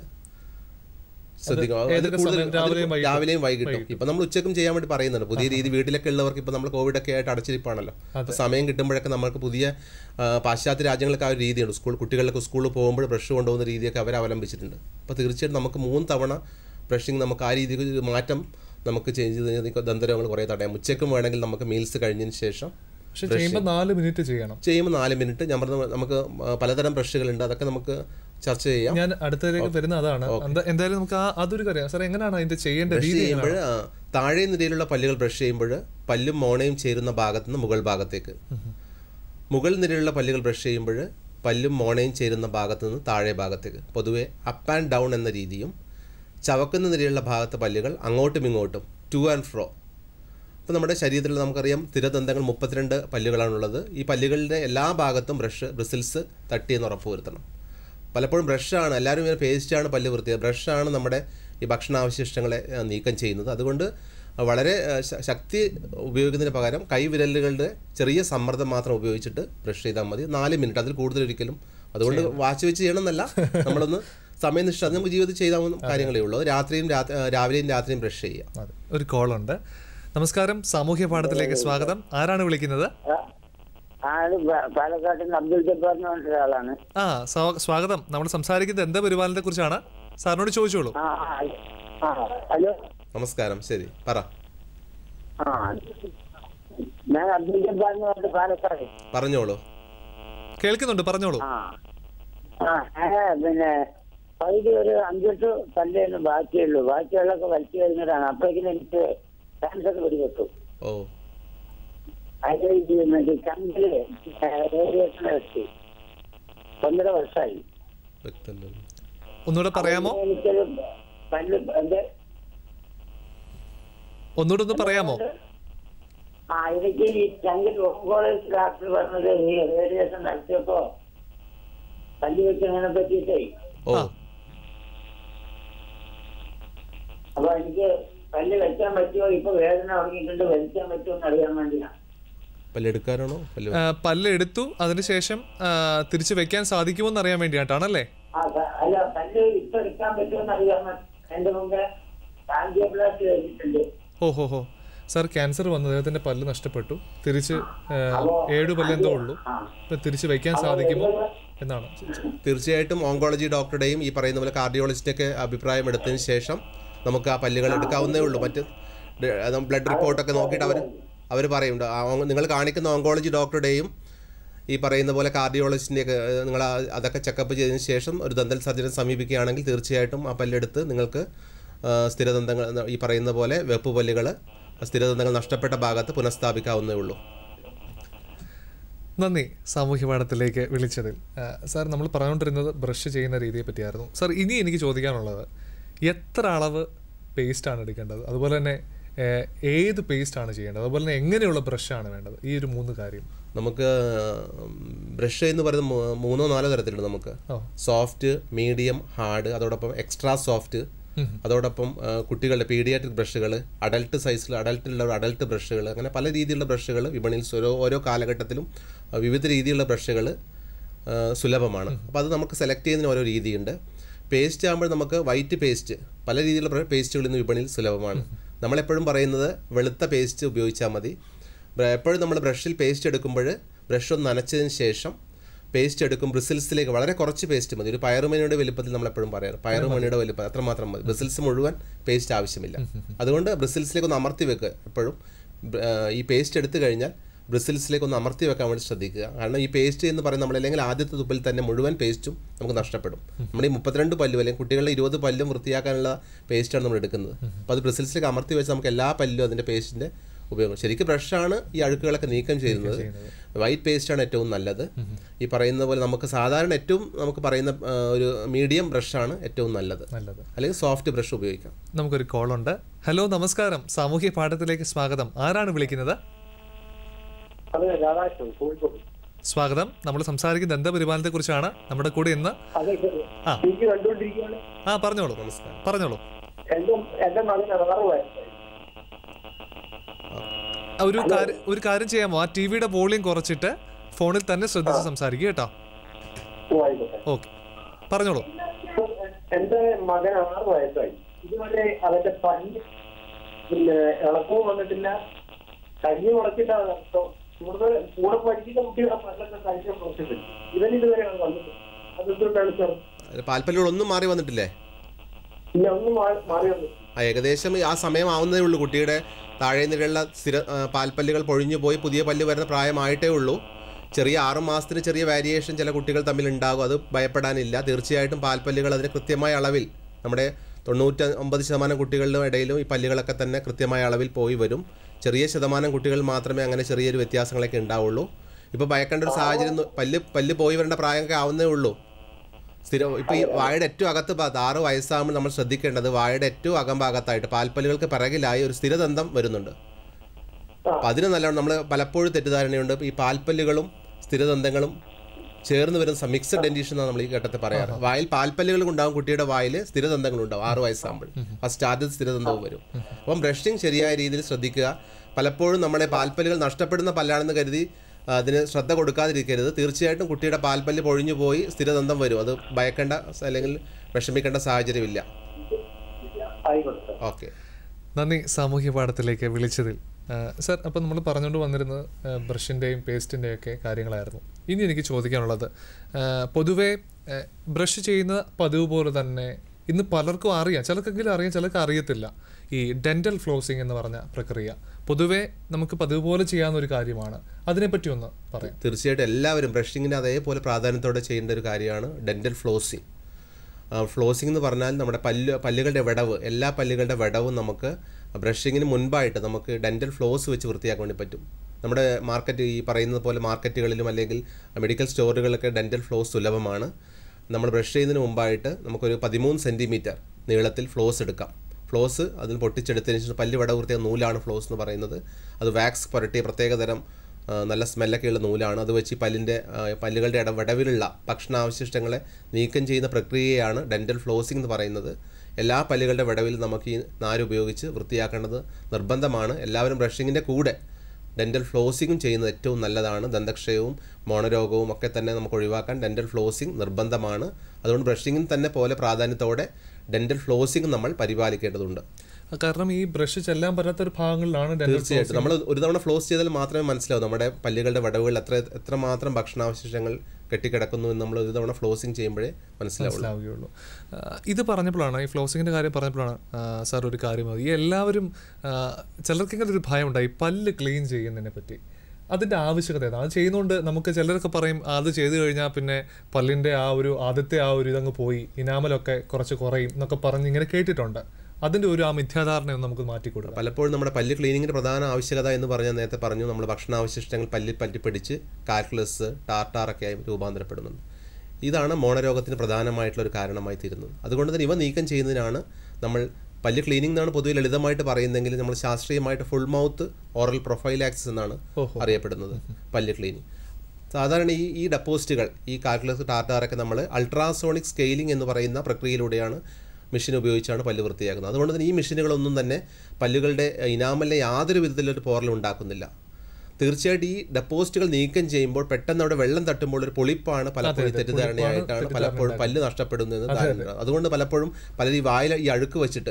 ശ്രദ്ധിക്കുക അത് ഏതൊക്കെ കൂടുതൽ സമയം? രാവിലെയും അത് വൈകിട്ടും? രാവിലെയും വൈകിട്ടും ഇപ്പൊ നമ്മൾ ഉച്ചക്കും ചെയ്യാൻ വേണ്ടി പറയുന്നുണ്ട് പുതിയ രീതി വീട്ടിലൊക്കെ ഉള്ളവർക്ക് ഇപ്പൊ നമ്മൾ കോവിഡ് ഒക്കെ ആയിട്ട് അടച്ചിരിപ്പാണല്ലോ അപ്പൊ സമയം കിട്ടുമ്പോഴൊക്കെ നമുക്ക് പുതിയ ആ, പാശ്ചാത്യ രാജ്യങ്ങൾക്ക് ആ ഒരു രീതിയുണ്ട് സ്കൂൾ കുട്ടികളൊക്കെ സ്കൂളിൽ പോകുമ്പോൾ ബ്രഷ് കൊണ്ടുപോകുന്ന രീതിയൊക്കെ അവർ അവലംബിച്ചിട്ടുണ്ട് അപ്പോൾ തീർച്ചയായിട്ടും നമുക്ക് മൂന്ന് തവണ ബ്രഷിങ് നമുക്ക് ആ രീതിയിൽ ഒരു മാറ്റം നമുക്ക് ചേഞ്ച് ചെയ്ത് കഴിഞ്ഞാൽ ദന്തരോഗങ്ങൾ കുറേ തടയാം ഉച്ചക്കും വേണമെങ്കിൽ നമുക്ക് മീൽസ് കഴിഞ്ഞതിന് ശേഷം പക്ഷെ ചെയ്യുമ്പോൾ നാല് മിനിറ്റ് ചെയ്യണം ചെയ്യുമ്പോൾ നാല് മിനിറ്റ് ഞാൻ പറഞ്ഞ നമുക്ക് ആ, പലതരം ബ്രഷുകളുണ്ട് അതൊക്കെ നമുക്ക് ചർച്ച ചെയ്യാം ഞാൻ അടുത്തതിലേക്ക് വരുന്ന അതാണ് എന്താ- എന്തായാലും നമുക്ക് ആ അതൊരു കാര്യം സാറേ എങ്ങനെയാണ് അതിന്റെ ചെയ്യേണ്ട ബ്രഷ് രീതി ചെയ്യുമ്പോൾ താഴെ നിരയിലുള്ള പല്ലുകൾ ബ്രഷ് ചെയ്യുമ്പോൾ പല്ലും മോണയും ചേരുന്ന ഭാഗത്ത് നിന്ന് മുകൾ ഭാഗത്തേക്ക് മുകൾ നിരയിലുള്ള പല്ലുകൾ ബ്രഷ് ചെയ്യുമ്പോൾ പല്ലും മോണയും ചേരുന്ന ഭാഗത്ത് നിന്ന് താഴെ ഭാഗത്തേക്ക് പൊതുവെ അപ്പ് ആൻഡ് ഡൗൺ എന്ന രീതിയും ചവക്കുന്ന നിരയുള്ള ഭാഗത്തെ പല്ലുകൾ അങ്ങോട്ടും ഇങ്ങോട്ടും ടു ആൻഡ് ഫ്രോ അപ്പോൾ നമ്മുടെ ശരീരത്തിൽ നമുക്കറിയാം സ്ഥിരദന്തങ്ങൾ മുപ്പത്തിരണ്ട് പല്ലുകളാണുള്ളത് ഈ പല്ലുകളുടെ എല്ലാ ഭാഗത്തും ബ്രഷ് ബ്രിസിൽസ് തട്ടിയെന്ന് ഉറപ്പ് വരുത്തണം പലപ്പോഴും ബ്രഷാണ് എല്ലാവരും ഇങ്ങനെ പേസ്റ്റാണ് പല്ല് വൃത്തിയത് ബ്രഷാണ് നമ്മുടെ ഈ ഭക്ഷണാവശിഷ്ടങ്ങളെ ആ, നീക്കം ചെയ്യുന്നത് അതുകൊണ്ട് വളരെ ആ, ശ- ശക്തി ഉപയോഗിക്കുന്നതിന് പകരം കൈവിരലുകളുടെ ചെറിയ സമ്മർദ്ദം മാത്രം ഉപയോഗിച്ചിട്ട് ബ്രഷ് ചെയ്താൽ മതി നാല് മിനിറ്റ് അതിൽ കൂടുതൽ ഒരിക്കലും അതുകൊണ്ട് വാച്ച് വെച്ച് ചെയ്യണമെന്നല്ല നമ്മളൊന്ന് സമയനിഷ്ഠ അത് നമുക്ക് ജീവിതത്തിൽ ചെയ്യാവുന്ന കാര്യങ്ങളേ ഉള്ളൂ അത് രാത്രിയും രാ- ആ, രാവിലെയും രാത്രിയും ബ്രഷ് ചെയ്യുക അതെ ഒരു കോളുണ്ട് നമസ്കാരം സാമൂഹ്യ പാഠത്തിലേക്ക് സ്വാഗതം ആരാണ് വിളിക്കുന്നത് ആള് പ- പാലക്കാട്ട് നിന്ന് അബ്ദുൽ ജബ്ബാർ എന്ന് പറഞ്ഞ ഒരാളാണ് ആ സ്വാ- സ്വാഗതം നമ്മൾ സംസാരിക്കുന്നത് എന്താ പരിപാലനത്തെ കുറിച്ചാണ് സാറിനോട് ചോദിച്ചോളൂ ആ ആ, ആ ഹലോ നമസ്കാരം ശരി പറ ആ ഞാൻ അബ്ദുൽ ജബ്ബാർ എന്ന് പറഞ്ഞിട്ട് പാലക്കാട് പറഞ്ഞോളൂ കേൾക്കുന്നുണ്ട് പറഞ്ഞോളൂ ആ ആ ഞാൻ പിന്നെ പകുതി ഒരു അഞ്ചെട്ട് പല്ലേന്ന് ബാക്കിയുള്ളൂ ബാക്കിയുള്ളതൊക്കെ വലിച്ചു വരുന്നതാണ് അപ്പോഴേക്കും എനിക്ക് ക്യാൻസർ പിടിപെട്ടു ഓ അത് ഈ മറ്റേ ചങ്കില് റേഡിയേഷൻ വെച്ച് ഒന്നര വർഷമായി വ്യക്തമല്ല ഒന്നുകൂടെ പറയാമോ എനിക്കൊരു പല്ല് എന്ത് ഒന്നുകൂടെ ഒന്ന് പറയാമോ ആ എനിക്ക് ഈ ചങ്കിൽ ഓങ്കോളജി ഡോക്ടർ പറഞ്ഞത് ഈ റേഡിയേഷൻ നടത്തിയപ്പോ പല്ല് വെക്കുന്നതിനെ പറ്റിയിട്ടേ ഓ ആ. അപ്പൊ എനിക്ക് പല്ല് വെക്കാൻ പറ്റുമോ ഇപ്പൊ വേദന തുടങ്ങിയിട്ടുണ്ട് വലിക്കാൻ പറ്റുമോ എന്ന് അറിയാൻ വേണ്ടിയാണ് പല്ലെടുക്കാനാണോ പല്ല് ആ, പല്ല് എടുത്തു അതിനുശേഷം ആ, തിരിച്ചു വെക്കാൻ സാധിക്കുമോ എന്ന് അറിയാൻ വേണ്ടിയിട്ടാണല്ലേ ആ പ- അല്ല പല്ല് ഇപ്പൊ എടുക്കാൻ പറ്റുമോ എന്ന് അറിയാൻ വേണ്ടി എന്റെ മുമ്പ് കാൻഡിയോപ്ലാസ്റ്റ് വെച്ചിട്ടുണ്ട് ഓ ഹോ ഹോ സാർ ക്യാൻസർ വന്നു അദ്ദേഹത്തിന്റെ പല്ല് നഷ്ടപ്പെട്ടു തിരിച്ച് ആ, ഏഴ് പല്ല് എന്തോ ഉള്ളൂ ഇപ്പൊ തിരിച്ച് വെക്കാൻ സാധിക്കുമോ എന്നാണ് തീർച്ചയായിട്ടും ഓങ്കോളജി ഡോക്ടറുടെയും ഈ പറയുന്ന പോലെ കാർഡിയോളജിസ്റ്റൊക്കെ അഭിപ്രായം എടുത്തതിന് ശേഷം നമുക്ക് ആ പല്ലുകൾ എടുക്കാവുന്നേ ഉള്ളൂ മറ്റ് ബ്ലഡ് റിപ്പോർട്ടൊക്കെ നോക്കിയിട്ട് അവർ അവർ പറയുന്നുണ്ട് ആ ഓ- നിങ്ങൾ കാണിക്കുന്ന ഓങ്കോളജി ഡോക്ടറുടെയും ഈ പറയുന്ന പോലെ കാർഡിയോളജിസ്റ്റിൻ്റെയൊക്കെ നിങ്ങൾ ആ- അതൊക്കെ ചെക്കപ്പ് ചെയ്തതിന് ശേഷം ഒരു ദന്തൽ സർജനെ സമീപിക്കുകയാണെങ്കിൽ തീർച്ചയായിട്ടും ആ പല്ലെടുത്ത് നിങ്ങൾക്ക് ആ, സ്ഥിരദന്തങ്ങൾ ഈ പറയുന്ന പോലെ വെപ്പ് പല്ലുകൾ സ്ഥിരദന്തങ്ങൾ നഷ്ടപ്പെട്ട ഭാഗത്ത് പുനഃസ്ഥാപിക്കാവുന്നേ ഉള്ളൂ നന്ദി സാമൂഹ്യ പാഠത്തിലേക്ക് വിളിച്ചതിൽ ആ, സാർ നമ്മൾ പറഞ്ഞുകൊണ്ടിരുന്നത് ബ്രഷ് ചെയ്യുന്ന രീതിയെ പറ്റിയായിരുന്നു സാർ ഇനി എനിക്ക് ചോദിക്കാനുള്ളത് എത്ര അളവ് പേസ്റ്റ് ആണ് എടുക്കേണ്ടത് അതുപോലെ തന്നെ ഏ, ഏത് പേസ്റ്റ് ആണ് ചെയ്യേണ്ടത് അതുപോലെ തന്നെ എങ്ങനെയുള്ള ബ്രഷാണ് വേണ്ടത് ഈ ഒരു മൂന്ന് കാര്യം നമുക്ക് ബ്രഷ് എന്ന് പറയുന്നത് മൂ- മൂന്നോ നാലോ തരത്തിലുണ്ട് നമുക്ക് ഓ സോഫ്റ്റ് മീഡിയം ഹാർഡ് അതോടൊപ്പം എക്സ്ട്രാ സോഫ്റ്റ് അതോടൊപ്പം ആ, കുട്ടികളുടെ പീഡിയാട്രിക് ബ്രഷുകൾ അഡൽട്ട് സൈസിൽ അഡൽട്ടിലുള്ള അഡൽട്ട് ബ്രഷുകൾ അങ്ങനെ പല രീതിയിലുള്ള ബ്രഷുകൾ വിപണിയിൽ ഓരോ ഓരോ കാലഘട്ടത്തിലും ആ, വിവിധ രീതിയിലുള്ള ബ്രഷുകൾ സുലഭമാണ് അപ്പോൾ അത് നമുക്ക് സെലക്ട് ചെയ്യുന്നതിന് ഓരോ രീതിയുണ്ട് പേസ്റ്റ് ആകുമ്പോൾ നമുക്ക് വൈറ്റ് പേസ്റ്റ് പല രീതിയിലുള്ള പേസ്റ്റുകൾ ഇന്ന് വിപണിയിൽ സുലഭമാണ് നമ്മളെപ്പോഴും പറയുന്നത് വെളുത്ത പേസ്റ്റ് ഉപയോഗിച്ചാൽ മതി ബ്ര- എപ്പോഴും നമ്മൾ ബ്രഷിൽ പേസ്റ്റ് എടുക്കുമ്പോൾ ബ്രഷ് ഒന്ന് നനച്ചതിന് ശേഷം പേസ്റ്റ് എടുക്കും ബ്രിസിൽസിലേക്ക് വളരെ കുറച്ച് പേസ്റ്റ് മതി ഒരു പയറുമണിയുടെ വലുപ്പത്തിൽ നമ്മൾ എപ്പോഴും പറയാറ് പയറുമണിയുടെ വലുപ്പം അത്രമാത്രം മതി ബ്രിസിൽസ് മുഴുവൻ പേസ്റ്റ് ആവശ്യമില്ല അതുകൊണ്ട് ബ്രിസിൽസിലേക്ക് ഒന്ന് അമർത്തി വെക്കുക എപ്പോഴും ബ്ര- ആ, ഈ പേസ്റ്റ് എടുത്തു കഴിഞ്ഞാൽ ബ്രിസിൽസിലേക്ക് ഒന്ന് അമർത്തി വെക്കാൻ വേണ്ടി ശ്രദ്ധിക്കുക കാരണം ഈ പേസ്റ്റ് എന്ന് പറയുന്നത് നമ്മളല്ലെങ്കിൽ ആദ്യത്തെ തുപ്പിൽ തന്നെ മുഴുവൻ പേസ്റ്റും നമുക്ക് നഷ്ടപ്പെടും നമ്മുടെ ഈ മുപ്പത്തിരണ്ട് പല്ലും അല്ലെങ്കിൽ കുട്ടികളുടെ ഇരുപത് പല്ലും വൃത്തിയാക്കാനുള്ള പേസ്റ്റാണ് നമ്മൾ എടുക്കുന്നത് അപ്പോൾ അത് ബ്രിസിൽസിലേക്ക് അമർത്തി വെച്ച് നമുക്ക് എല്ലാ പല്ലും അതിൻ്റെ പേസ്റ്റിൻ്റെ ഉപയോഗം ശരിക്കും ബ്രഷാണ് ഈ അഴുക്കുകളൊക്കെ നീക്കം ചെയ്യുന്നത് വൈറ്റ് പേസ്റ്റാണ് ഏറ്റവും നല്ലത് ഈ പറയുന്ന പോലെ നമുക്ക് സാധാരണ ഏറ്റവും നമുക്ക് പറയുന്ന ആ, ഒരു മീഡിയം ബ്രഷാണ് ഏറ്റവും നല്ലത് നല്ലത് അല്ലെങ്കിൽ സോഫ്റ്റ് ബ്രഷ് ഉപയോഗിക്കാം നമുക്കൊരു കോളുണ്ട് ഹലോ നമസ്കാരം സാമൂഹ്യ പാഠത്തിലേക്ക് സ്വാഗതം ആരാണ് വിളിക്കുന്നത് അതെ രാധാകൃഷ്ണൻ കോഴിക്കോട് സ്വാഗതം നമ്മൾ സംസാരിക്കുന്നത് എന്താ പരിപാലനത്തെ കുറിച്ചാണ് നമ്മുടെ കൂടെ ഇന്ന് അതെ സർ ആ. എനിക്ക് കണ്ടുകൊണ്ടിരിക്കുകയാണ് ആ പറഞ്ഞോളൂ പറഞ്ഞോളൂ എന്റെ എന്റെ മകൻ ആറ് വയസ്സായി ആ, ഒരു കാര്യം ഒരു കാര്യം ചെയ്യാമോ ആ ടി വിയുടെ വോളിയം കുറച്ചിട്ട് ഫോണിൽ തന്നെ ശ്രദ്ധിച്ച് സംസാരിക്കുക കേട്ടോ ഓ, ആയിക്കോട്ടെ ഓക്കെ പറഞ്ഞോളൂ എന്റെ മകൻ ആറ് വയസ്സായി ഇതുവരെ അവന്റെ പല്ല് പിന്നെ ഇളക്കവും വന്നിട്ടില്ല കഞ്ഞി മുളച്ചിട്ടാണ് കൂടുതൽ കൂടെ പഠിക്കുന്ന കുട്ടികളുടെ പല്ലൊക്കെ കഴിച്ച കുറച്ചിട്ട് ഇവൻ ഇതുവരെ വന്നിട്ടില്ല അതെന്തുകൊണ്ടാണ് സർ പാൽപ്പല്ലുകളൊന്നും മാറി വന്നിട്ടില്ലേ ഇല്ല ഒന്നും മാറി മാറി വന്നു ആ ഏകദേശം ആ സമയം ആവുന്നതേ ഉള്ളൂ കുട്ടിയുടെ താഴെ നിന്നുള്ള സ്ഥിര ആ, പാൽപ്പല്ലുകൾ പൊഴിഞ്ഞു പോയി പുതിയ പല്ല് വരുന്ന പ്രായമായിട്ടേ ഉള്ളൂ ചെറിയ ആറ് മാസത്തിന് ചെറിയ വേരിയേഷൻ ചില കുട്ടികൾ തമ്മിൽ ഉണ്ടാകും അത് ഭയപ്പെടാനില്ല തീർച്ചയായിട്ടും പാൽപ്പല്ലുകൾ അതിന് കൃത്യമായ അളവിൽ നമ്മുടെ തൊണ്ണൂറ്റി ഒമ്പത് ശതമാനം കുട്ടികളുടെ ഇടയിലും ഈ പല്ലുകളൊക്കെ തന്നെ കൃത്യമായ അളവിൽ പോയി വരും ചെറിയ ശതമാനം കുട്ടികൾ മാത്രമേ അങ്ങനെ ചെറിയൊരു വ്യത്യാസങ്ങളൊക്കെ ഉണ്ടാവുള്ളൂ ഇപ്പോൾ ഭയക്കേണ്ട ഒരു സാഹചര്യം ഒന്നും- പല്ല് പല്ല് പോയി വരേണ്ട പ്രായമൊക്കെ ആവുന്നേ ഉള്ളൂ സ്ഥിരം ഇപ്പോൾ ഈ വാഴയുടെ ഏറ്റവും അകത്ത് ഭാഗത്ത് ആറ് വയസ്സാകുമ്പോൾ നമ്മൾ ശ്രദ്ധിക്കേണ്ടത് വാഴയുടെ ഏറ്റവും അകം ഭാഗത്തായിട്ട് പാൽപ്പല്ലുകൾക്ക് പിറകിലായി ഒരു സ്ഥിരദന്തം വരുന്നുണ്ട് അപ്പം അതിന് നല്ലവണ്ണം നമ്മൾ പലപ്പോഴും തെറ്റിദ്ധാരണയുണ്ട് ഈ പാൽപ്പല്ലുകളും സ്ഥിരദന്തങ്ങളും ചേർന്ന് വരുന്ന മിക്സഡ് ഡെന്റീഷൻ എന്നാണ് നമ്മൾ ഈ ഘട്ടത്തിൽ പറയാറ് വായിൽ പാൽപ്പല്ലുകൾ ഉണ്ടാവും കുട്ടിയുടെ വായിൽ സ്ഥിരദന്തങ്ങൾ ഉണ്ടാവും ആറ് വയസ്സാകുമ്പോൾ ഫസ്റ്റ് ആദ്യത്തെ സ്ഥിരദന്തവും വരും അപ്പം ബ്രഷിങ് ശരിയായ രീതിയിൽ ശ്രദ്ധിക്കുക പലപ്പോഴും നമ്മുടെ പാൽപ്പല്ലുകൾ നഷ്ടപ്പെടുന്ന പല്ലാണെന്ന് കരുതി അതിന് ശ്രദ്ധ കൊടുക്കാതിരിക്കരുത് തീർച്ചയായിട്ടും കുട്ടിയുടെ പാൽപ്പല്ല് പൊഴിഞ്ഞു പോയി സ്ഥിരദന്തം വരും അത് ഭയക്കേണ്ട അല്ലെങ്കിൽ വിഷമിക്കേണ്ട സാഹചര്യമില്ല ആയിക്കോട്ടെ സർ ഓക്കെ നന്ദി സാമൂഹ്യ പാഠത്തിലേക്ക് വിളിച്ചതിൽ ആ, സർ അപ്പം നമ്മൾ പറഞ്ഞുകൊണ്ട് വന്നിരുന്നത് ആ, ബ്രഷിൻ്റെയും പേസ്റ്റിൻ്റെയും ഒക്കെ കാര്യങ്ങളായിരുന്നു ഇനി എനിക്ക് ചോദിക്കാനുള്ളത് ആ, പൊതുവേ ആ, ബ്രഷ് ചെയ്യുന്ന പതിവ് പോലെ തന്നെ ഇന്ന് പലർക്കും അറിയാം ചിലർക്കെങ്കിലും അറിയാം ചിലർക്ക് അറിയത്തില്ല ഈ ഡെൻറ്റൽ ഫ്ലോസിങ് എന്ന് പറഞ്ഞ പ്രക്രിയ പൊതുവേ നമുക്ക് പതിവ് പോലെ ചെയ്യാവുന്ന ഒരു കാര്യമാണ് അതിനെപ്പറ്റി ഒന്ന് പറയാം തീർച്ചയായിട്ടും എല്ലാവരും ബ്രഷിങ്ങിന് അതേപോലെ പ്രാധാന്യത്തോടെ ചെയ്യേണ്ട ഒരു കാര്യമാണ് ഡെൻറ്റൽ ഫ്ലോസിങ് ഫ്ലോസിംഗ് എന്ന് പറഞ്ഞാൽ നമ്മുടെ പല്ല് പല്ലുകളുടെ വിടവ് എല്ലാ പല്ലുകളുടെ വിടവും നമുക്ക് ബ്രഷിങ്ങിന് മുൻപായിട്ട് നമുക്ക് ഡെൻറ്റൽ ഫ്ലോസ് വെച്ച് വൃത്തിയാക്കാൻ വേണ്ടി പറ്റും നമ്മുടെ മാർക്കറ്റ് ഈ പറയുന്നത് പോലെ മാർക്കറ്റുകളിലും അല്ലെങ്കിൽ മെഡിക്കൽ സ്റ്റോറുകളിലൊക്കെ ഡെൻറ്റൽ ഫ്ലോസ് സുലഭമാണ് നമ്മൾ ബ്രഷ് ചെയ്യുന്നതിന് മുമ്പായിട്ട് നമുക്കൊരു പതിമൂന്ന് സെൻറ്റിമീറ്റർ നീളത്തിൽ ഫ്ലോസ് എടുക്കാം ഫ്ലോസ് അതിൽ പൊട്ടിച്ചെടുത്തതിന് ശേഷം പല്ല് വിടവ് വൃത്തിയായ നൂലാണ് ഫ്ലോസ് എന്ന് പറയുന്നത് അത് വാക്സ് പുരട്ടിയ പ്രത്യേകതരം ആ, നല്ല സ്മെല്ലൊക്കെയുള്ള നൂലാണ് അത് വെച്ച് ഈ പല്ലിൻ്റെ ആ, പല്ലുകളുടെ ഇട വിടവിലുള്ള ഭക്ഷണാവശിഷ്ടങ്ങളെ നീക്കം ചെയ്യുന്ന പ്രക്രിയയാണ് ഡെൻറ്റൽ ഫ്ലോസിംഗ് എന്ന് പറയുന്നത് എല്ലാ പല്ലുകളുടെ വിടവിൽ നമുക്ക് ഈ നാര് ഉപയോഗിച്ച് വൃത്തിയാക്കേണ്ടത് നിർബന്ധമാണ് എല്ലാവരും ബ്രഷിങ്ങിൻ്റെ കൂടെ ഡെൻറ്റൽ ഫ്ലോസിങ്ങും ചെയ്യുന്നത് ഏറ്റവും നല്ലതാണ് ദന്തക്ഷയവും മോണരോഗവും ഒക്കെ തന്നെ നമുക്ക് ഒഴിവാക്കാൻ ഡെൻറ്റൽ ഫ്ലോസിങ് നിർബന്ധമാണ് അതുകൊണ്ട് ബ്രഷിങ്ങിന് തന്നെ പോലെ പ്രാധാന്യത്തോടെ ഡെൻറ്റൽ ഫ്ലോസിങ് നമ്മൾ പരിപാലിക്കേണ്ടതുണ്ട് ആ, കാരണം ഈ ബ്രഷ് ചെല്ലാൻ പറ്റാത്ത ഒരു ഭാഗങ്ങളിലാണ് ഡെന്റൽ തീർച്ചയായിട്ടും നമ്മൾ ഒരു തവണ ഫ്ലോസ് ചെയ്താൽ മാത്രമേ മനസ്സിലാവൂ നമ്മുടെ പല്ലുകളുടെ വിടവുകളിൽ എത്ര എത്രമാത്രം ഭക്ഷണാവശിഷ്ടങ്ങൾ കെട്ടിക്കിടക്കുന്നു എന്ന് നമ്മൾ ഒരു തവണ ഫ്ലോസിങ് ചെയ്യുമ്പോഴേ മനസ്സിലാവുള്ളൂ മനസ്സിലാവുകയുള്ളൂ ആ, ഇത് പറഞ്ഞപ്പോഴാണ് ഈ ഫ്ലോസിങ്ങിൻ്റെ കാര്യം പറഞ്ഞപ്പോഴാണ് ആ, സാർ ഒരു കാര്യം ഈ എല്ലാവരും ആ, ചിലർക്കെങ്കിലും ഒരു ഭയം ഉണ്ടായി പല്ല് ക്ലീൻ ചെയ്യുന്നതിനെ പറ്റി അതിൻ്റെ ആവശ്യകത ഏതാണ് അത് ചെയ്യുന്നതുകൊണ്ട് നമുക്ക് ചിലരൊക്കെ പറയും "ആ, അത് ചെയ്തു കഴിഞ്ഞാൽ പിന്നെ പല്ലിൻ്റെ ആ ഒരു ആദ്യത്തെ ആ ഒരു ഇതങ്ങ് പോയി ഇനാമലൊക്കെ കുറച്ച് കുറയും എന്നൊക്കെ പറഞ്ഞ് ഇങ്ങനെ കേട്ടിട്ടുണ്ട് അതിൻ്റെ ഒരു ആ മിഥ്യാധാരണയൊന്നും നമുക്ക് മാറ്റിക്കൊടുക്കാം പലപ്പോഴും നമ്മുടെ പല്ല് ക്ലീനിങ്ങിൻ്റെ പ്രധാന ആവശ്യകത എന്ന് പറഞ്ഞാൽ നേരത്തെ പറഞ്ഞു നമ്മൾ ഭക്ഷണാവശിഷ്ടങ്ങൾ പല്ലിൽ പറ്റിപ്പിടിച്ച് കാൽക്കുലസ് ടാർട്ടാറൊക്കെ ആയി രൂപാന്തരപ്പെടുന്നുണ്ട് ഇതാണ് മോണരോഗത്തിന് പ്രധാനമായിട്ടുള്ള ഒരു കാരണമായി തീരുന്നത് അതുകൊണ്ട് തന്നെ ഇവ നീക്കം ചെയ്യുന്നതിനാണ് നമ്മൾ പല്ല് ക്ലീനിങ് എന്നാണ് പൊതുവെ ലളിതമായിട്ട് പറയുന്നതെങ്കിൽ നമ്മൾ ശാസ്ത്രീയമായിട്ട് ഫുൾ മൗത്ത് ഓറൽ പ്രൊഫൈലാക്സിസ് എന്നാണ് അറിയപ്പെടുന്നത് പല്ല് ക്ലീനിങ് സാധാരണ ഈ ഈ ഡെപ്പോസിറ്റുകൾ ഈ കാൽക്കുലസ് ടാർട്ടാറൊക്കെ നമ്മൾ അൾട്രാസോണിക് സ്കെയിലിംഗ് എന്ന് പറയുന്ന പ്രക്രിയയിലൂടെയാണ് മെഷീൻ ഉപയോഗിച്ചാണ് പല്ല് വൃത്തിയാക്കുന്നത് അതുകൊണ്ട് തന്നെ ഈ മെഷീനുകളൊന്നും തന്നെ പല്ലുകളുടെ ഇനാമലിനെ യാതൊരു വിധത്തിലൊരു പോറലും ഉണ്ടാക്കുന്നില്ല തീർച്ചയായിട്ടും ഈ ഡെപ്പോസിറ്റുകൾ നീക്കം ചെയ്യുമ്പോൾ പെട്ടെന്ന് അവിടെ വെള്ളം തട്ടുമ്പോൾ ഒരു പൊളിപ്പാണ് പലപ്പോഴും തെറ്റിദ്ധാരണയായിട്ടാണ് പലപ്പോഴും പല്ല് നഷ്ടപ്പെടുന്നതെന്ന് ധാരണ അതുകൊണ്ട് പലപ്പോഴും പലരും ഈ വായിൽ ഈ അഴുക്ക് വെച്ചിട്ട്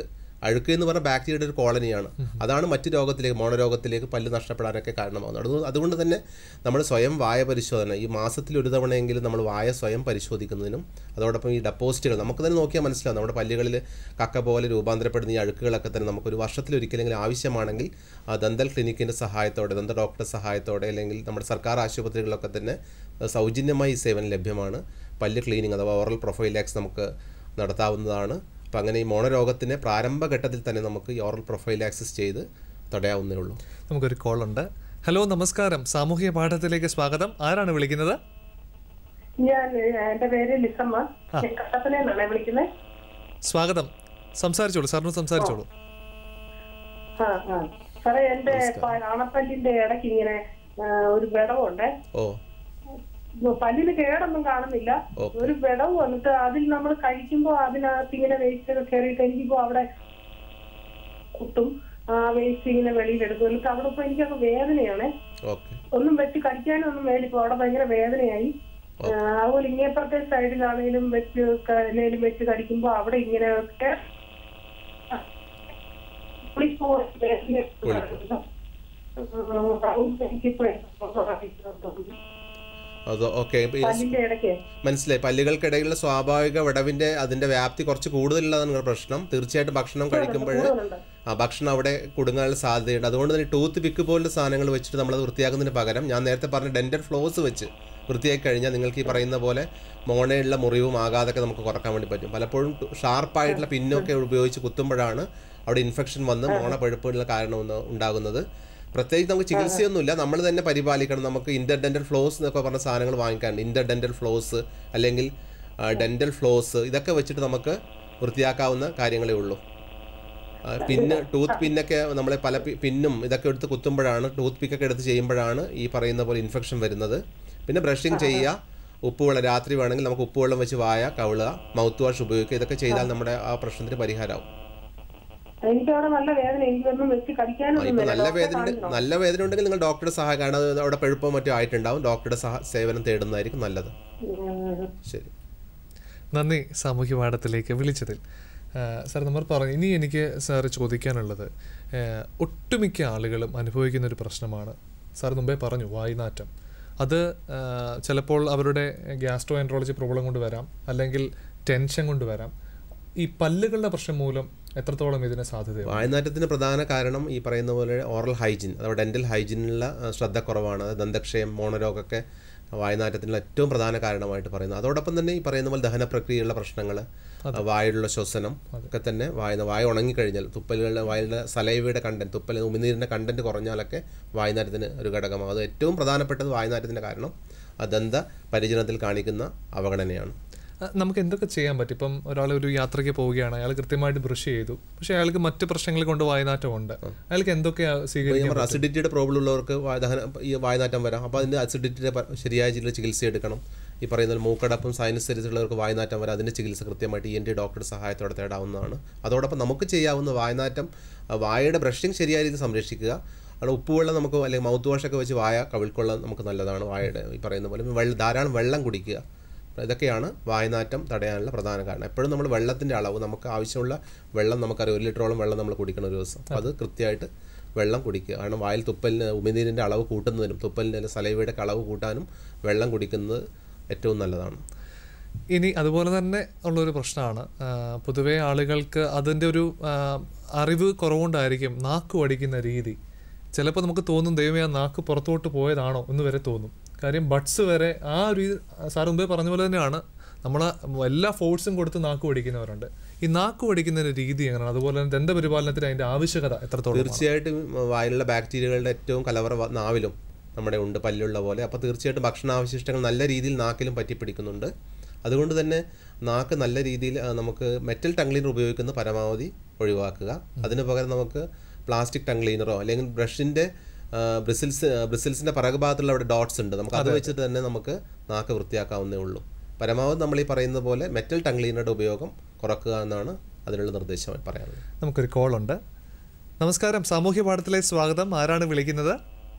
അഴുക്ക് എന്ന് പറഞ്ഞാൽ ബാക്ടീരിയയുടെ ഒരു കോളനിയാണ് അതാണ് മറ്റ് രോഗത്തിലേക്ക് മോണരോഗത്തിലേക്ക് പല്ല് നഷ്ടപ്പെടാനൊക്കെ കാരണമാകുന്നത് അതുകൊണ്ട് അതുകൊണ്ട് തന്നെ നമ്മൾ സ്വയം വായ പരിശോധന ഈ മാസത്തിൽ ഒരു തവണയെങ്കിലും നമ്മൾ വായ സ്വയം പരിശോധിക്കുന്നതിനും അതോടൊപ്പം ഈ ഡെപ്പോസിറ്റുകൾ നമുക്ക് തന്നെ നോക്കിയാൽ മനസ്സിലാവും നമ്മുടെ പല്ലുകളിൽ കക്ക പോലെ രൂപാന്തരപ്പെടുന്ന ഈ അഴുക്കുകളൊക്കെ തന്നെ നമുക്കൊരു വർഷത്തിൽ ഒരിക്കലെങ്കിലും ആവശ്യമാണെങ്കിൽ ആ ദന്തൽ ക്ലിനിക്കിൻ്റെ സഹായത്തോടെ ദന്ത ഡോക്ടറുടെ സഹായത്തോടെ അല്ലെങ്കിൽ നമ്മുടെ സർക്കാർ ആശുപത്രികളിലൊക്കെ തന്നെ ആ, സൗജന്യമായി ഈ സേവനം ലഭ്യമാണ് പല്ല് ക്ലീനിങ് അഥവാ ഓറൽ പ്രൊഫൈലാക്സ് നമുക്ക് നടത്താവുന്നതാണ് അപ്പം അങ്ങനെ ഈ മോണരോഗത്തിനെ പ്രാരംഭഘട്ടത്തിൽ തന്നെ നമുക്ക് ഈ ഓറൽ പ്രൊഫൈലാക്സിസ് ചെയ്ത് തടയാവുന്നേ ഉള്ളൂ നമുക്കൊരു കോൾ ഉണ്ട് ഹലോ നമസ്കാരം സാമൂഹിക പാഠത്തിലേക്ക് സ്വാഗതം ആരാണ് വിളിക്കുന്നത് ഞാൻ എന്റെ പേര് ലിസമ്മ ഞാൻ കട്ടപ്പനയിൽ നിന്നാണ് വിളിക്കുന്നത് സ്വാഗതം സംസാരിച്ചോളൂ സാറിന് സംസാരിച്ചോളൂ ആ ആ സാറേ എന്റെ പ- ആണപ്പല്ലിന്റെ ഇടയ്ക്ക് ഇങ്ങനെ ആ, ഒരു വിടവുണ്ട് ഓ പല്ലിന് കേടൊന്നും കാണുന്നില്ല ഓക്കെ. ഒരു വിടവ് വന്നിട്ട് അതിൽ നമ്മൾ കഴിക്കുമ്പോ അതിനകത്ത് ഇങ്ങനെ വേസ്റ്റ് കയറിയിട്ട് എനിക്കിപ്പോ അവിടെ കുട്ടും ആ വേസ്റ്റ് ഇങ്ങനെ വെളിയിലെടുക്കും എന്നിട്ട് അവിടെ ഇപ്പൊ എനിക്കൊക്കെ വേദനയാണ് ഓക്കെ ഒന്നും വെച്ച് കഴിക്കാനും ഒന്നും വേണ്ടിപ്പോ അവിടെ ഭയങ്കര വേദനയായി ആ, അതുപോലെ ഇങ്ങേപ്പുറത്തെ സൈഡിലാണെങ്കിലും വെച്ച് കല്ലേലും വെച്ച് കടിക്കുമ്പോ അവിടെ ഇങ്ങനെ ഒക്കെ ആ, പുളിപ്പോ വേദന എനിക്കിപ്പോ അത് ഓക്കെ ഇപ്പം ഈ പല്ലിന്റെ ഇടയ്ക്ക് മനസ്സിലായി പല്ലുകൾക്കിടയിലുള്ള സ്വാഭാവിക വിടവിന്റെ അതിന്റെ വ്യാപ്തി കുറച്ച് കൂടുതലുള്ളതാണ് നിങ്ങളുടെ പ്രശ്നം തീർച്ചയായിട്ടും ഭക്ഷണം കഴിക്കുമ്പോൾ കൂടുതലുണ്ട്. ആ ഭക്ഷണം അവിടെ കുടുങ്ങാനുള്ള സാധ്യതയുണ്ട് അതുകൊണ്ട് തന്നെ ടൂത്ത് പിക്ക് പോലുള്ള സാധനങ്ങൾ വെച്ചിട്ട് നമ്മളത് വൃത്തിയാക്കുന്നതിന് പകരം ഞാൻ നേരത്തെ പറഞ്ഞ ഡെന്റൽ ഫ്ലോസ് വെച്ച് വൃത്തിയാക്കി കഴിഞ്ഞാൽ നിങ്ങൾക്ക് ഈ പറയുന്ന പോലെ മോണയുള്ള മുറിവും ആകാതൊക്കെ നമുക്ക് കുറക്കാൻ വേണ്ടി പറ്റും പലപ്പോഴും ഷാർപ്പായിട്ടുള്ള പിന്നൊക്കെ ഉപയോഗിച്ച് കുത്തുമ്പോഴാണ് അവിടെ ഇൻഫെക്ഷൻ വന്ന് മോണ പഴുപ്പുള്ള കാരണം ഒന്ന് ഉണ്ടാകുന്നത് പ്രത്യേകിച്ച് നമുക്ക് ചികിത്സയൊന്നുമില്ല നമ്മൾ തന്നെ പരിപാലിക്കണം നമുക്ക് ഇന്റർ ഡെന്റൽ ഫ്ലോസ് എന്നൊക്കെ പറഞ്ഞ സാധനങ്ങൾ വാങ്ങിക്കാനുണ്ട് ഇന്റർ ഡെന്റൽ ഫ്ലോസ് അല്ലെങ്കിൽ ഡെന്റൽ ഫ്ലോസ് ഇതൊക്കെ വെച്ചിട്ട് നമുക്ക് വൃത്തിയാക്കാവുന്ന കാര്യങ്ങളേ ഉള്ളൂ ആ, പിന്ന് ടൂത്ത് പിന്നൊക്കെ നമ്മളെ പല പി- പിന്നും ഇതൊക്കെ എടുത്ത് കുത്തുമ്പോഴാണ് ടൂത്ത് പിക്കൊക്കെ എടുത്ത് ചെയ്യുമ്പോഴാണ് ഈ പറയുന്ന പോലെ ഇൻഫെക്ഷൻ വരുന്നത് പിന്നെ ബ്രഷിങ് ചെയ്യുക ഉപ്പുവെള്ളം രാത്രി വേണമെങ്കിൽ നമുക്ക് ഉപ്പുവെള്ളം വെച്ച് വായ കവിളുക മൗത്ത് വാഷ് ഉപയോഗിക്കുക ഇതൊക്കെ ചെയ്താൽ നമ്മുടെ ആ പ്രശ്നത്തിന് പരിഹാരമാവും എനിക്കവിടെ നല്ല വേദന എനിക്കൊന്നും വെച്ച് ആ, കടിക്കാനൊന്നും ഇപ്പൊ വേണ്ട. നല്ല ഡോക്ടറെ വേദന ഉണ്ട്- കാണിക്കണം. നല്ല വേദന ഉണ്ടെങ്കിൽ നിങ്ങൾ ഡോക്ടറുടെ സഹായം കാരണം അത് അവിടെ പഴുപ്പോ മറ്റോ ആയിട്ടുണ്ടാവും ഡോക്ടറുടെ സഹ സേവനം തേടുന്നതായിരിക്കും നല്ലത് ഉം. ശരി നന്ദി സാമൂഹ്യ പാഠത്തിലേക്ക് വിളിച്ചതിൽ സാർ നമ്മൾ പറഞ്ഞു ഇനി എനിക്ക് സാർ ചോദിക്കാനുള്ളത് ആ, ഒട്ടുമിക്ക ആളുകളും അനുഭവിക്കുന്ന ഒരു പ്രശ്നമാണ് സാർ മുമ്പേ പറഞ്ഞു വായുനാറ്റം അത് ആ, ചിലപ്പോൾ അവരുടെ ഗ്യാസ്ട്രോ എൻട്രോളജി പ്രോബ്ലം കൊണ്ട് വരാം അല്ലെങ്കിൽ ടെൻഷൻ കൊണ്ട് വരാം ഈ പല്ലുകളുടെ പ്രശ്നം മൂലം എത്രത്തോളം ഇതിന് സാധ്യതയുണ്ട് വായനാറ്റത്തിന് പ്രധാന കാരണം ഈ പറയുന്ന പോലെ ഓറൽ ഹൈജീൻ അഥവാ ഡെന്റൽ ഹൈജീനിലുള്ള ആ, ശ്രദ്ധ കുറവാണ് അത് ദന്തക്ഷയം മോണരോഗമൊക്കെ വായനാറ്റത്തിനുള്ള ഏറ്റവും പ്രധാന കാരണമായിട്ട് പറയുന്നത് അതോടൊപ്പം തന്നെ ഈ പറയുന്ന പോലെ ദഹന പ്രക്രിയയുള്ള പ്രശ്നങ്ങൾ വായുള്ള ശ്വസനം ഒക്കെ തന്നെ വായ വായ ഉണങ്ങിക്കഴിഞ്ഞാൽ തുപ്പലുകളുടെ വായുടെ സലൈവയുടെ കണ്ടന്റ് തുപ്പൽ ഉമിനീരിൻ്റെ കണ്ടന്റ് കുറഞ്ഞാലൊക്കെ വായനാറ്റത്തിന് ഒരു ഘടകമാകും അത് ഏറ്റവും പ്രധാനപ്പെട്ടത് വായനാറ്റത്തിൻ്റെ കാരണം ആ ദന്ത പരിചരണത്തിൽ കാണിക്കുന്ന അവഗണനയാണ് ആ, നമുക്ക് എന്തൊക്കെ ചെയ്യാൻ പറ്റും ഇപ്പം ഒരാൾ ഒരു യാത്രയ്ക്ക് പോവുകയാണ് അയാൾ കൃത്യമായിട്ട് ബ്രഷ് ചെയ്തു പക്ഷേ അയാൾക്ക് മറ്റ് പ്രശ്നങ്ങൾ കൊണ്ട് വായനാറ്റമുണ്ട് അയാൾക്ക് എന്തൊക്കെയാ സ്വീകരിക്കാൻ ഇപ്പോൾ അസിഡിറ്റിയുടെ പ്രോബ്ലം ഉള്ളവർക്ക് വായ- ദഹന ഈ വായനാറ്റം വരാം അപ്പോൾ അതിൻ്റെ അസിഡിറ്റിയുടെ പ- ശരിയായ രീതിയിൽ ചികിത്സ എടുക്കണം ഈ പറയുന്ന പോലെ മൂക്കടപ്പും സൈനസ് ഉള്ളവർക്ക് വായനാറ്റം വരാം അതിൻ്റെ ചികിത്സ കൃത്യമായിട്ട് ഇ എൻ ടി ഡോക്ടറുടെ സഹായത്തോടെ തേടാവുന്നതാണ് അതോടൊപ്പം നമുക്ക് ചെയ്യാവുന്ന വായനാറ്റം ആ, വായയുടെ ബ്രഷിങ് ശരിയായ രീതിയിൽ സംരക്ഷിക്കുക അവിടെ ഉപ്പുവെള്ളം നമുക്ക് അല്ലെങ്കിൽ മൗത്ത് വാഷൊക്കെ വെച്ച് വായ കവിൾക്കൊള്ളാൻ നമുക്ക് നല്ലതാണ് വായയുടെ ഈ പറയുന്ന പോലെ വെള്ളം ധാരാളം വെള്ളം കുടിക്കുക ഇതൊക്കെയാണ് വായനാറ്റം തടയാനുള്ള പ്രധാന കാരണം എപ്പോഴും നമ്മൾ വെള്ളത്തിൻ്റെ അളവ് നമുക്ക് ആവശ്യമുള്ള വെള്ളം നമുക്കറിയാം ഒരു ലിറ്ററോളം വെള്ളം നമ്മൾ കുടിക്കണം ഒരു ദിവസം അപ്പോൾ അത് കൃത്യമായിട്ട് വെള്ളം കുടിക്കുക കാരണം വായിൽ തുപ്പലിന് ഉമിനീരിൻ്റെ അളവ് കൂട്ടുന്നതിനും തുപ്പലിൻ്റെ സലൈവയുടെ അളവ് കൂട്ടാനും വെള്ളം കുടിക്കുന്നത് ഏറ്റവും നല്ലതാണ് ഇനി അതുപോലെ തന്നെ ഉള്ളൊരു പ്രശ്നമാണ് ആ, പൊതുവേ ആളുകൾക്ക് അതിൻ്റെ ഒരു ആ, അറിവ് കുറവുകൊണ്ടായിരിക്കും നാക്ക് വടിക്കുന്ന രീതി ചിലപ്പോൾ നമുക്ക് തോന്നും ദൈവമേ ആ നാക്ക് പുറത്തോട്ട് പോയതാണോ എന്ന് വരെ തോന്നും കാര്യം ബഡ്സ് വരെ ആ ഒരു സാർ മുമ്പേ പറഞ്ഞ പോലെ തന്നെയാണ് നമ്മൾ എല്ലാ ഫോഴ്സും കൊടുത്ത് നാക്ക് വടിക്കുന്നവരുണ്ട് ഈ നാക്ക് വടിക്കുന്നതിൻ്റെ രീതി എങ്ങനെയാണ് അതുപോലെ തന്നെ ദന്തപരിപാലനത്തിന് അതിൻ്റെ ആവശ്യകത എത്രത്തോളം തീർച്ചയായിട്ടും വായിലുള്ള ബാക്ടീരിയകളുടെ ഏറ്റവും കലവറ വ- നാവിലും നമ്മുടെ ഉണ്ട് പല്ലുള്ള പോലെ അപ്പോൾ തീർച്ചയായിട്ടും ഭക്ഷണാവശിഷ്ടങ്ങൾ നല്ല രീതിയിൽ നാക്കിലും പറ്റിപ്പിടിക്കുന്നുണ്ട് അതുകൊണ്ട് തന്നെ നാക്ക് നല്ല രീതിയിൽ ആ, നമുക്ക് മെറ്റൽ ടങ് ക്ലീനർ ഉപയോഗിക്കുന്ന പരമാവധി ഒഴിവാക്കുക അതിന് പകരം നമുക്ക് പ്ലാസ്റ്റിക് ടങ് ക്ലീനറോ അല്ലെങ്കിൽ ബ്രഷിൻ്റെ ബ്രിസിൽസ് ബ്രിസിൽസിൻ്റെ പിറകുഭാഗത്തുള്ള അവിടെ ഡോട്ട്സ് ഉണ്ട് നമുക്ക് അത് വെച്ചിട്ട് തന്നെ നമുക്ക് നാക്ക് വൃത്തിയാക്കാവുന്നേ ഉള്ളൂ പരമാവധി നമ്മൾ ഈ പറയുന്ന പോലെ മെറ്റൽ ടങ് ക്ലീനറുടെ ഉപയോഗം കുറക്കുക എന്നാണ് അതിനുള്ള നിർദ്ദേശമായി പറയാനുള്ളത് നമുക്കൊരു കോളുണ്ട് നമസ്കാരം സാമൂഹ്യ പാഠത്തിലെ സ്വാഗതം ആരാണ് വിളിക്കുന്നത്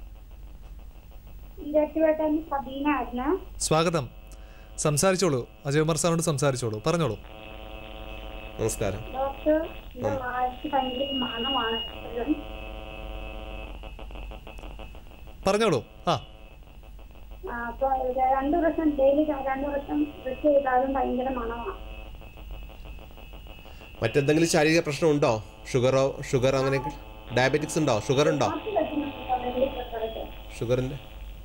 ഇരട്ടുവട്ടം സബീന ആയിരുന്നു സ്വാഗതം സംസാരിച്ചോളൂ അജയകുമാർ സാറിനോട് സംസാരിച്ചോളൂ പറഞ്ഞോളൂ നമസ്കാരം ഡോക്ടർ ഡോക്ടർ എന്റെ വായ്ക്ക് ഭയങ്കര മണമാണ് എപ്പോഴും. പറഞ്ഞോളൂ ആ ആ, അപ്പൊ രണ്ടു പ്രാവശ്യം ഡെയിലി രണ്ടു പ്രാവശ്യം ബ്രഷ് ചെയ്താലും ഭയങ്കര മണമാണ് മറ്റെന്തെങ്കിലും ശാരീരിക പ്രശ്നമുണ്ടോ ഷുഗറോ ഷുഗർ അങ്ങനെയൊക്കെ ഡയബറ്റിക്സ് ഉണ്ടോ ഷുഗർ ഉണ്ടോ കാപ്പി വെക്കുന്നുണ്ടോ വലിയ പ്രശ്നമൊക്കെ ഷുഗറിൻ്റെ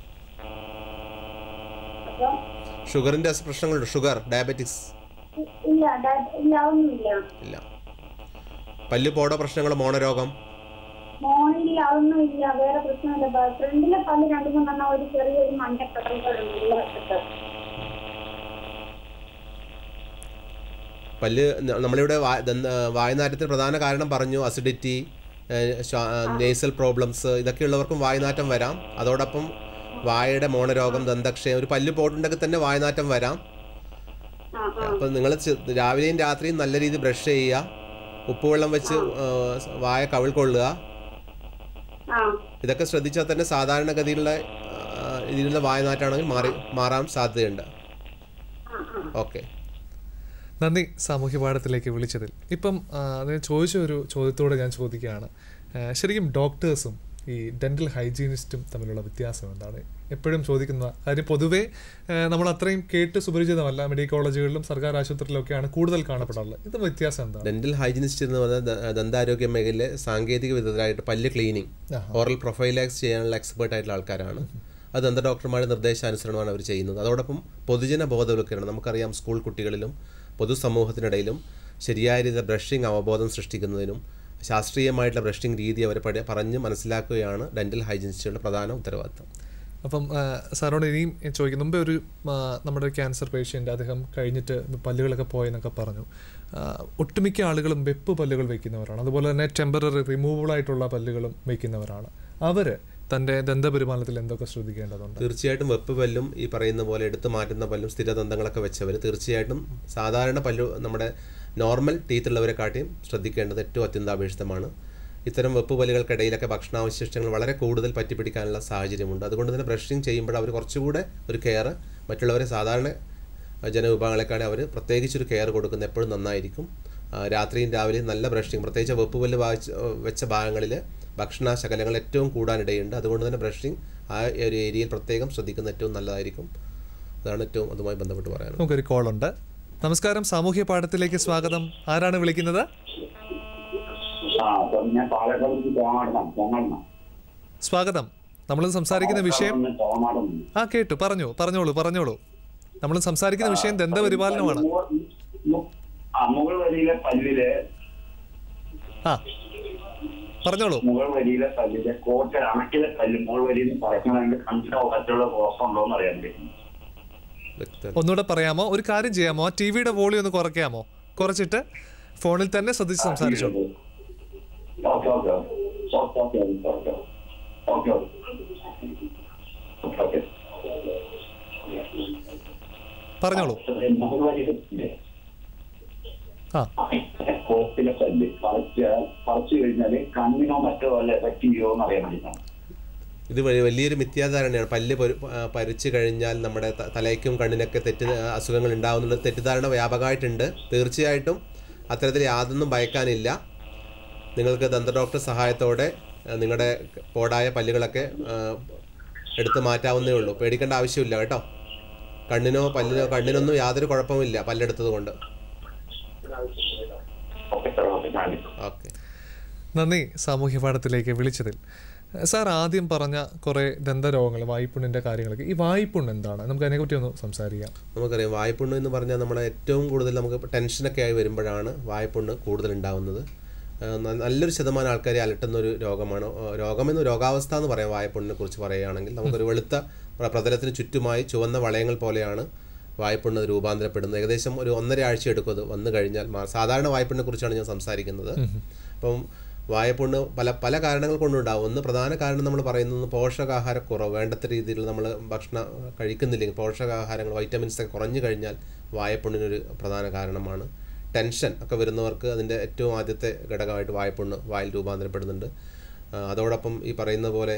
അപ്പൊ ഷുഗറിൻ്റെ പ്രശ്നങ്ങളുണ്ടോ ഷുഗർ ഡയബറ്റിക്സ് ഇല്ല ഡയ- ഇല്ല അതൊന്നുമില്ല ഇല്ല പല്ല് പോടോ പ്രശ്നങ്ങൾ മോണരോഗം മോണിൽ അതൊന്നും ഇല്ല വേറെ പ്രശ്നമില്ല ബ- ഫ്രണ്ടിലെ പല്ല് രണ്ടു മൂന്നെണ്ണം ഒരു ചെറിയൊരു മഞ്ഞ കളറുകളുണ്ട് ഉള്ള വശത്ത്. പല്ല് ന- നമ്മളിവിടെ വാ- ദന്ത- വായുനാറ്റത്തിന് പ്രധാന കാരണം പറഞ്ഞു അസിഡിറ്റി നേസൽ പ്രോബ്ലംസ് ഇതൊക്കെയുള്ളവർക്കും വായുനാറ്റം വരാം അതോടൊപ്പം വായയുടെ മോണരോഗം ദന്തക്ഷയം ഒരു പല്ല് പോയിട്ടുണ്ടെങ്കിൽ തന്നെ വായുനാറ്റം വരാം ആ ആ അപ്പം നിങ്ങൾ രാവിലെയും രാത്രിയും നല്ല രീതിയിൽ ബ്രഷ് ചെയ്യുക ഉപ്പുവെള്ളം വെച്ച് ആ, വായ കവിൾക്കൊള്ളുക ആ ഇതൊക്കെ ശ്രദ്ധിച്ചാൽ തന്നെ സാധാരണഗതിയിലുള്ള ആ, ഇതിലുള്ള വായനാറ്റാണെങ്കിൽ മാറി മാറാൻ സാധ്യതയുണ്ട് ഓക്കെ നന്ദി സാമൂഹ്യ പാഠത്തിലേക്ക് വിളിച്ചതിൽ ഇപ്പം ആ, ഞാൻ ചോദിച്ച ഒരു ചോദ്യത്തോടെ ഞാൻ ചോദിക്കുകയാണ് ആ, ശരിക്കും ഡോക്ടേഴ്സും ഈ ഡെന്റൽ ഹൈജീനിസ്റ്റും തമ്മിലുള്ള വ്യത്യാസം എന്താണ് എപ്പോഴും ചോദിക്കുന്ന കാര്യം പൊതുവേ ആ, നമ്മൾ അത്രയും കേട്ട് സുപരിചിതമല്ല മെഡിക്കൽ കോളേജുകളിലും സർക്കാർ ആശുപത്രിയിലൊക്കെയാണ് കൂടുതൽ കാണപ്പെടാറുള്ളത് ഇത് വ്യത്യാസം എന്താണ് ഡെന്റൽ ഹൈജീനിസ്റ്റ് എന്ന് പറഞ്ഞാൽ ദ- ദന്താരോഗ്യ മേഖലയിലെ സാങ്കേതിക വിദഗ്ധരായിട്ട് പല്ല് ക്ലീനിങ് ആഹാ. ഓറൽ പ്രൊഫൈലാക്സ് ചെയ്യാനുള്ള എക്സ്പേർട്ട് ആയിട്ടുള്ള ആൾക്കാരാണ് അത് ദന്ത ഡോക്ടർമാരുടെ നിർദ്ദേശാനുസരണമാണ് അവർ ചെയ്യുന്നത് അതോടൊപ്പം പൊതുജന ബോധവൽക്കരണം നമുക്കറിയാം സ്കൂൾ കുട്ടികളിലും പൊതുസമൂഹത്തിനിടയിലും ശരിയായ രീതിയിൽ ബ്രഷിംഗ് അവബോധം സൃഷ്ടിക്കുന്നതിനും ശാസ്ത്രീയമായിട്ടുള്ള ബ്രഷിംഗ് രീതി അവരെ പഠി- പറഞ്ഞ് മനസ്സിലാക്കുകയാണ് ഡെന്റൽ ഹൈജീനിസ്റ്റുകളുടെ പ്രധാന ഉത്തരവാദിത്തം അപ്പം ആ, സാറിനോട് ഇനിയും ഞാൻ ചോദിക്കും മുമ്പേ ഒരു ആ, നമ്മുടെ ഒരു ക്യാൻസർ പേഷ്യൻ്റ് അദ്ദേഹം കഴിഞ്ഞിട്ട് പല്ലുകളൊക്കെ പോയെന്നൊക്കെ പറഞ്ഞു ആ, ഒട്ടുമിക്ക ആളുകളും വെപ്പ് പല്ലുകൾ വയ്ക്കുന്നവരാണ് അതുപോലെ തന്നെ ടെമ്പററി റിമൂവബിൾ ആയിട്ടുള്ള പല്ലുകളും വയ്ക്കുന്നവരാണ് അവർ തൻ്റെ ദന്തപരിപാലനത്തിൽ എന്തൊക്കെ ശ്രദ്ധിക്കേണ്ടതുണ്ട് തീർച്ചയായിട്ടും വെപ്പ് പല്ലും ഈ പറയുന്ന പോലെ എടുത്തു മാറ്റുന്ന പല്ലും സ്ഥിരദന്തങ്ങളൊക്കെ വെച്ചവർ തീർച്ചയായിട്ടും സാധാരണ പല്ലു നമ്മുടെ നോർമൽ ടീത്തുള്ളവരെ കാട്ടിയും ശ്രദ്ധിക്കേണ്ടത് ഏറ്റവും അത്യന്താപേക്ഷിതമാണ് ഇത്തരം വെപ്പ് പല്ലുകൾക്കിടയിലൊക്കെ ഭക്ഷണാവശിഷ്ടങ്ങൾ വളരെ കൂടുതൽ പറ്റിപ്പിടിക്കാനുള്ള സാഹചര്യമുണ്ട് അതുകൊണ്ട് തന്നെ ബ്രഷിങ് ചെയ്യുമ്പോൾ അവർ കുറച്ചുകൂടെ ഒരു കെയർ മറ്റുള്ളവരെ സാധാരണ ജനവിഭാഗങ്ങളെക്കാളും അവർ പ്രത്യേകിച്ചൊരു കെയർ കൊടുക്കുന്നത് എപ്പോഴും നന്നായിരിക്കും ആ, രാത്രിയും രാവിലെയും നല്ല ബ്രഷിങ് പ്രത്യേകിച്ച് വെപ്പ് പല്ല് വായിച്ച് വെച്ച ഭാഗങ്ങളിൽ ഭക്ഷണ ശകലങ്ങൾ ഏറ്റവും കൂടാനിടയുണ്ട് അതുകൊണ്ട് തന്നെ ബ്രഷിങ് ആ ഒരു ഏരിയയിൽ പ്രത്യേകം ശ്രദ്ധിക്കുന്നത് ഏറ്റവും നല്ലതായിരിക്കും അതാണ് ഏറ്റവും അതുമായി ബന്ധപ്പെട്ട് പറയാനുള്ളത് നമുക്കൊരു കോളുണ്ട് നമസ്കാരം സാമൂഹ്യ പാഠത്തിലേക്ക് സ്വാഗതം ആരാണ് വിളിക്കുന്നത് ആ അപ്പം ഞാൻ പാലക്കാട് തോമാടണം തോമാടണം സ്വാഗതം നമ്മൾ സംസാരിക്കുന്ന വിഷയം തോമാടണം ആ കേട്ടു പറഞ്ഞു പറഞ്ഞോളൂ പറഞ്ഞോളൂ നമ്മൾ സംസാരിക്കുന്ന വിഷയം ദന്തപരിപാലനമാണ് ആ മുകൾ വരിയിലെ പല്ലില് ആ പറഞ്ഞോളൂ മുകൾ വരിയിലെ പല്ലിലെ കോട്ട അണക്കിലെ പല്ല് മുകൾ വരിയിൽ നിന്ന് പറക്കണമെങ്കിൽ കണ്ണിനോ മറ്റുള്ള കുഴപ്പമുണ്ടോ എന്ന് അറിയാൻ പറ്റും വ്യക്തം ഒന്നുകൂടെ പറയാമോ ഒരു കാര്യം ചെയ്യാമോ ആ ടി വിയുടെ വോളിയം ഒന്ന് കുറയ്ക്കാമോ കുറച്ചിട്ട് ഫോണിൽ തന്നെ ശ്രദ്ധിച്ച് സംസാരിച്ചോളൂ okay okay okay okay okay okay okay okay പറഞ്ഞോളൂ മുകൾ വരിയിലെ ആ കോപ്പിലെ പല്ല് പറിച്ച് പറിച്ചു കഴിഞ്ഞാല് കണ്ണിനോ മറ്റോ വല്ല എഫക്ട് ചെയ്യുമോ എന്ന് അറിയാൻ വേണ്ടിയിട്ടാണ് ഇത് വഴി വലിയൊരു മിഥ്യാധാരണയാണ് പല്ല് പൊരു- ആ, പറിച്ചു കഴിഞ്ഞാൽ നമ്മുടെ ത- തലയ്ക്കും കണ്ണിനൊക്കെ തെറ്റ് അസുഖങ്ങൾ ഉണ്ടാവുന്നുള്ള തെറ്റിദ്ധാരണ വ്യാപകമായിട്ടുണ്ട് തീർച്ചയായിട്ടും അത്തരത്തിൽ യാതൊന്നും ഭയക്കാനില്ല നിങ്ങൾക്ക് ദന്ത ഡോക്ടർ സഹായത്തോടെ ആ, നിങ്ങളുടെ പോടായ പല്ലുകളൊക്കെ ആ, എടുത്ത് മാറ്റാവുന്നേ ഉള്ളൂ പേടിക്കേണ്ട ആവശ്യമില്ല കേട്ടോ കണ്ണിനോ പല്ലിനോ കണ്ണിനൊന്നും യാതൊരു കുഴപ്പമില്ല പല്ലെടുത്തത് കൊണ്ട് okay sir okay thank you okay നന്ദി സാമൂഹ്യ പാഠത്തിലേക്ക് വിളിച്ചതിൽ സാർ ആദ്യം പറഞ്ഞ കുറേ ദന്തരോഗങ്ങൾ വായ്പുണ്ണിൻ്റെ കാര്യങ്ങളൊക്കെ ഈ വായ്പുണ്ണ് എന്താണ് നമുക്ക് അതിനെപ്പറ്റി ഒന്ന് സംസാരിക്കാം നമുക്കറിയാം വായ്പുണ്ണ് എന്ന് പറഞ്ഞാൽ നമ്മുടെ ഏറ്റവും കൂടുതൽ നമുക്ക് ടെൻഷനൊക്കെ ആയി വരുമ്പോഴാണ് വായ്പുണ്ണ് കൂടുതൽ ഉണ്ടാവുന്നത് ആ, ന- നല്ലൊരു ശതമാനം ആൾക്കാരെ അലട്ടുന്ന ഒരു രോഗമാണ് ആ, രോഗമെന്ന് രോഗാവസ്ഥ എന്ന് പറയാം വായ്പുണ്ണിനെ കുറിച്ച് പറയുകയാണെങ്കിൽ നമുക്കൊരു വെളുത്ത പ്ര- പ്രതലത്തിന് ചുറ്റുമായി ചുവന്ന വളയങ്ങൾ പോലെയാണ് വായ്പുണ്ണ് രൂപാന്തരപ്പെടുന്നത് ഏകദേശം ഒരു ഒന്നര ആഴ്ച എടുക്കും അത് വന്നു കഴിഞ്ഞാൽ മാ- സാധാരണ വായ്പുണ്ണിനെ കുറിച്ചാണ് ഞാൻ സംസാരിക്കുന്നത് അപ്പം വായ്പുണ്ണ് പല പല കാരണങ്ങൾ കൊണ്ടുണ്ടാവും ഒന്ന് പ്രധാന കാരണം നമ്മൾ പറയുന്നത് പോഷകാഹാരക്കുറവ് വേണ്ടത്ര രീതിയിൽ നമ്മൾ ഭക്ഷണം കഴിക്കുന്നില്ലെങ്കിൽ പോഷകാഹാരങ്ങൾ വൈറ്റമിൻസ് ഒക്കെ കുറഞ്ഞു കഴിഞ്ഞാൽ വായ്പുണ്ണിനൊരു പ്രധാന കാരണമാണ് ടെൻഷൻ ഒക്കെ വരുന്നവർക്ക് അതിൻ്റെ ഏറ്റവും ആദ്യത്തെ ഘടകമായിട്ട് വായ്പുണ്ണ് വായിൽ രൂപാന്തരപ്പെടുന്നുണ്ട് ആ, അതോടൊപ്പം ഈ പറയുന്ന പോലെ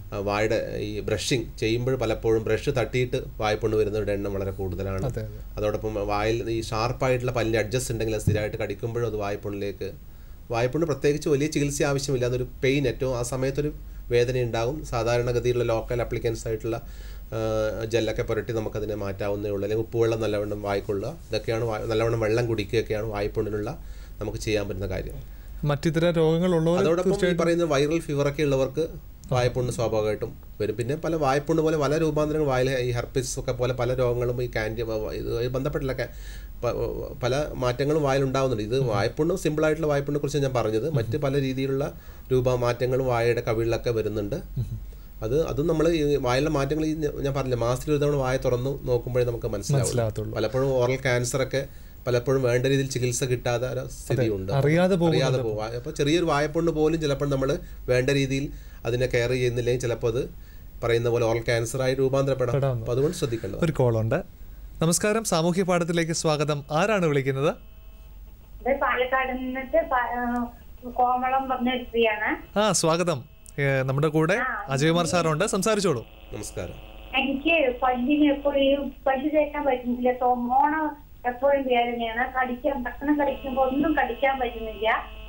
ആ, വായുടെ ഈ ബ്രഷിങ് ചെയ്യുമ്പോൾ പലപ്പോഴും ബ്രഷ് തട്ടിയിട്ട് വായ്പുണ്ണ് വരുന്നവരുടെ എണ്ണം വളരെ കൂടുതലാണ് അതെ അതെ അതോടൊപ്പം വായിൽ ഈ ഷാർപ്പായിട്ടുള്ള പല്ലിന് അഡ്ജസ്റ്റ് ഉണ്ടെങ്കിൽ അത് സ്ഥിരമായിട്ട് കടിക്കുമ്പോഴും അത് വായ്പുണ്ണിലേക്ക് വായ്പുണ്ണ് പ്രത്യേകിച്ച് വലിയ ചികിത്സ ആവശ്യമില്ല അതൊരു പെയിൻ ഏറ്റവും ആ സമയത്തൊരു വേദന ഉണ്ടാകും സാധാരണഗതിയിലുള്ള ലോക്കൽ അപ്ലിക്കൻസ് ആയിട്ടുള്ള ആ, ജെല്ലൊക്കെ പുരട്ടി നമുക്കതിനെ മാറ്റാവുന്നേ ഉള്ളൂ അല്ലെങ്കിൽ ഉപ്പുവെള്ളം നല്ലവണ്ണം വായിക്കൊള്ളുക ഇതൊക്കെയാണ് വാ- നല്ലവണ്ണം വെള്ളം കുടിക്കുകയൊക്കെയാണ് വായ്പുണ്ണിനുള്ള നമുക്ക് ചെയ്യാൻ പറ്റുന്ന കാര്യം മറ്റിതര രോഗങ്ങളുള്ളവർ അതോടൊപ്പം ഈ പറയുന്ന വൈറൽ ഫീവറൊക്കെ ഉള്ളവർക്ക് വായ്പുണ്ണ് സ്വാഭാവികമായിട്ടും വരും പിന്നെ പല വായ്പുണ്ണ് പോലെ പല രൂപാന്തരങ്ങൾ വായിൽ ഈ ഹെർപ്പിസ് ഒക്കെ പോലെ പല രോഗങ്ങളും ഈ കാൻഡി ഇതുമായി ബന്ധപ്പെട്ടുള്ള ca- പ- പല മാറ്റങ്ങളും വായിലുണ്ടാവുന്നുണ്ട് ഇത് വായ്പുണ്ണ് സിമ്പിളായിട്ടുള്ള വായ്പുണ്ണിനെ കുറിച്ച് ഞാൻ പറഞ്ഞത് മറ്റ് പല രീതിയിലുള്ള രൂപ മാറ്റങ്ങളും വായയുടെ കവിളിലൊക്കെ വരുന്നുണ്ട് അത് അതും നമ്മൾ ഈ വായിലെ മാറ്റങ്ങൾ ഈ ഞാൻ പറഞ്ഞില്ല മാസത്തിൽ ഒരു തവണ വായ തുറന്ന് നോക്കുമ്പോഴേ നമുക്ക് മനസ്സിലാവും മനസ്സിലാകത്തുള്ളൂ പലപ്പോഴും ഓറൽ ക്യാൻസർ ഒക്കെ പലപ്പോഴും വേണ്ട രീതിയിൽ ചികിത്സ കിട്ടാതെ ഒരു സ്ഥിതിയുണ്ട് അറിയാതെ പോകുന്നുണ്ട് അറിയാതെ പോകും അപ്പോൾ ചെറിയൊരു വായ്പുണ്ട് പോലും ചിലപ്പോൾ നമ്മൾ വേണ്ട രീതിയിൽ അതിനെ കെയർ ചെയ്യുന്നില്ലെങ്കിൽ ചിലപ്പോൾ അത് പറയുന്ന പോലെ ഓറൽ ക്യാൻസർ ആയി രൂപാന്തരപ്പെടാം പെടാവുന്നു. അപ്പോൾ അതുകൊണ്ട് ശ്രദ്ധിക്കേണ്ടത് ഒരു കോളുണ്ട് നമസ്കാരം സാമൂഹ്യ പാഠത്തിലേക്ക് സ്വാഗതം ആരാണ് വിളിക്കുന്നത് ഇത് പാലക്കാട് നിന്നിട്ട് പ- ആ, കോമളം പറഞ്ഞ ഒരു സ്ത്രീയാണ് ആ സ്വാഗതം ഏ, നമ്മുടെ കൂടെ അജയകുമാർ സാറുണ്ട് സംസാരിച്ചോളൂ നമസ്കാരം എനിക്ക് പല്ലിന് എപ്പോഴും പല്ല് തേക്കാൻ പറ്റുന്നില്ല തോമോണ എപ്പോഴും വേദനയാണ് കടിക്കാൻ ഭക്ഷണം കടിക്കുമ്പോ ഒന്നും കടിക്കാൻ പറ്റുന്നില്ല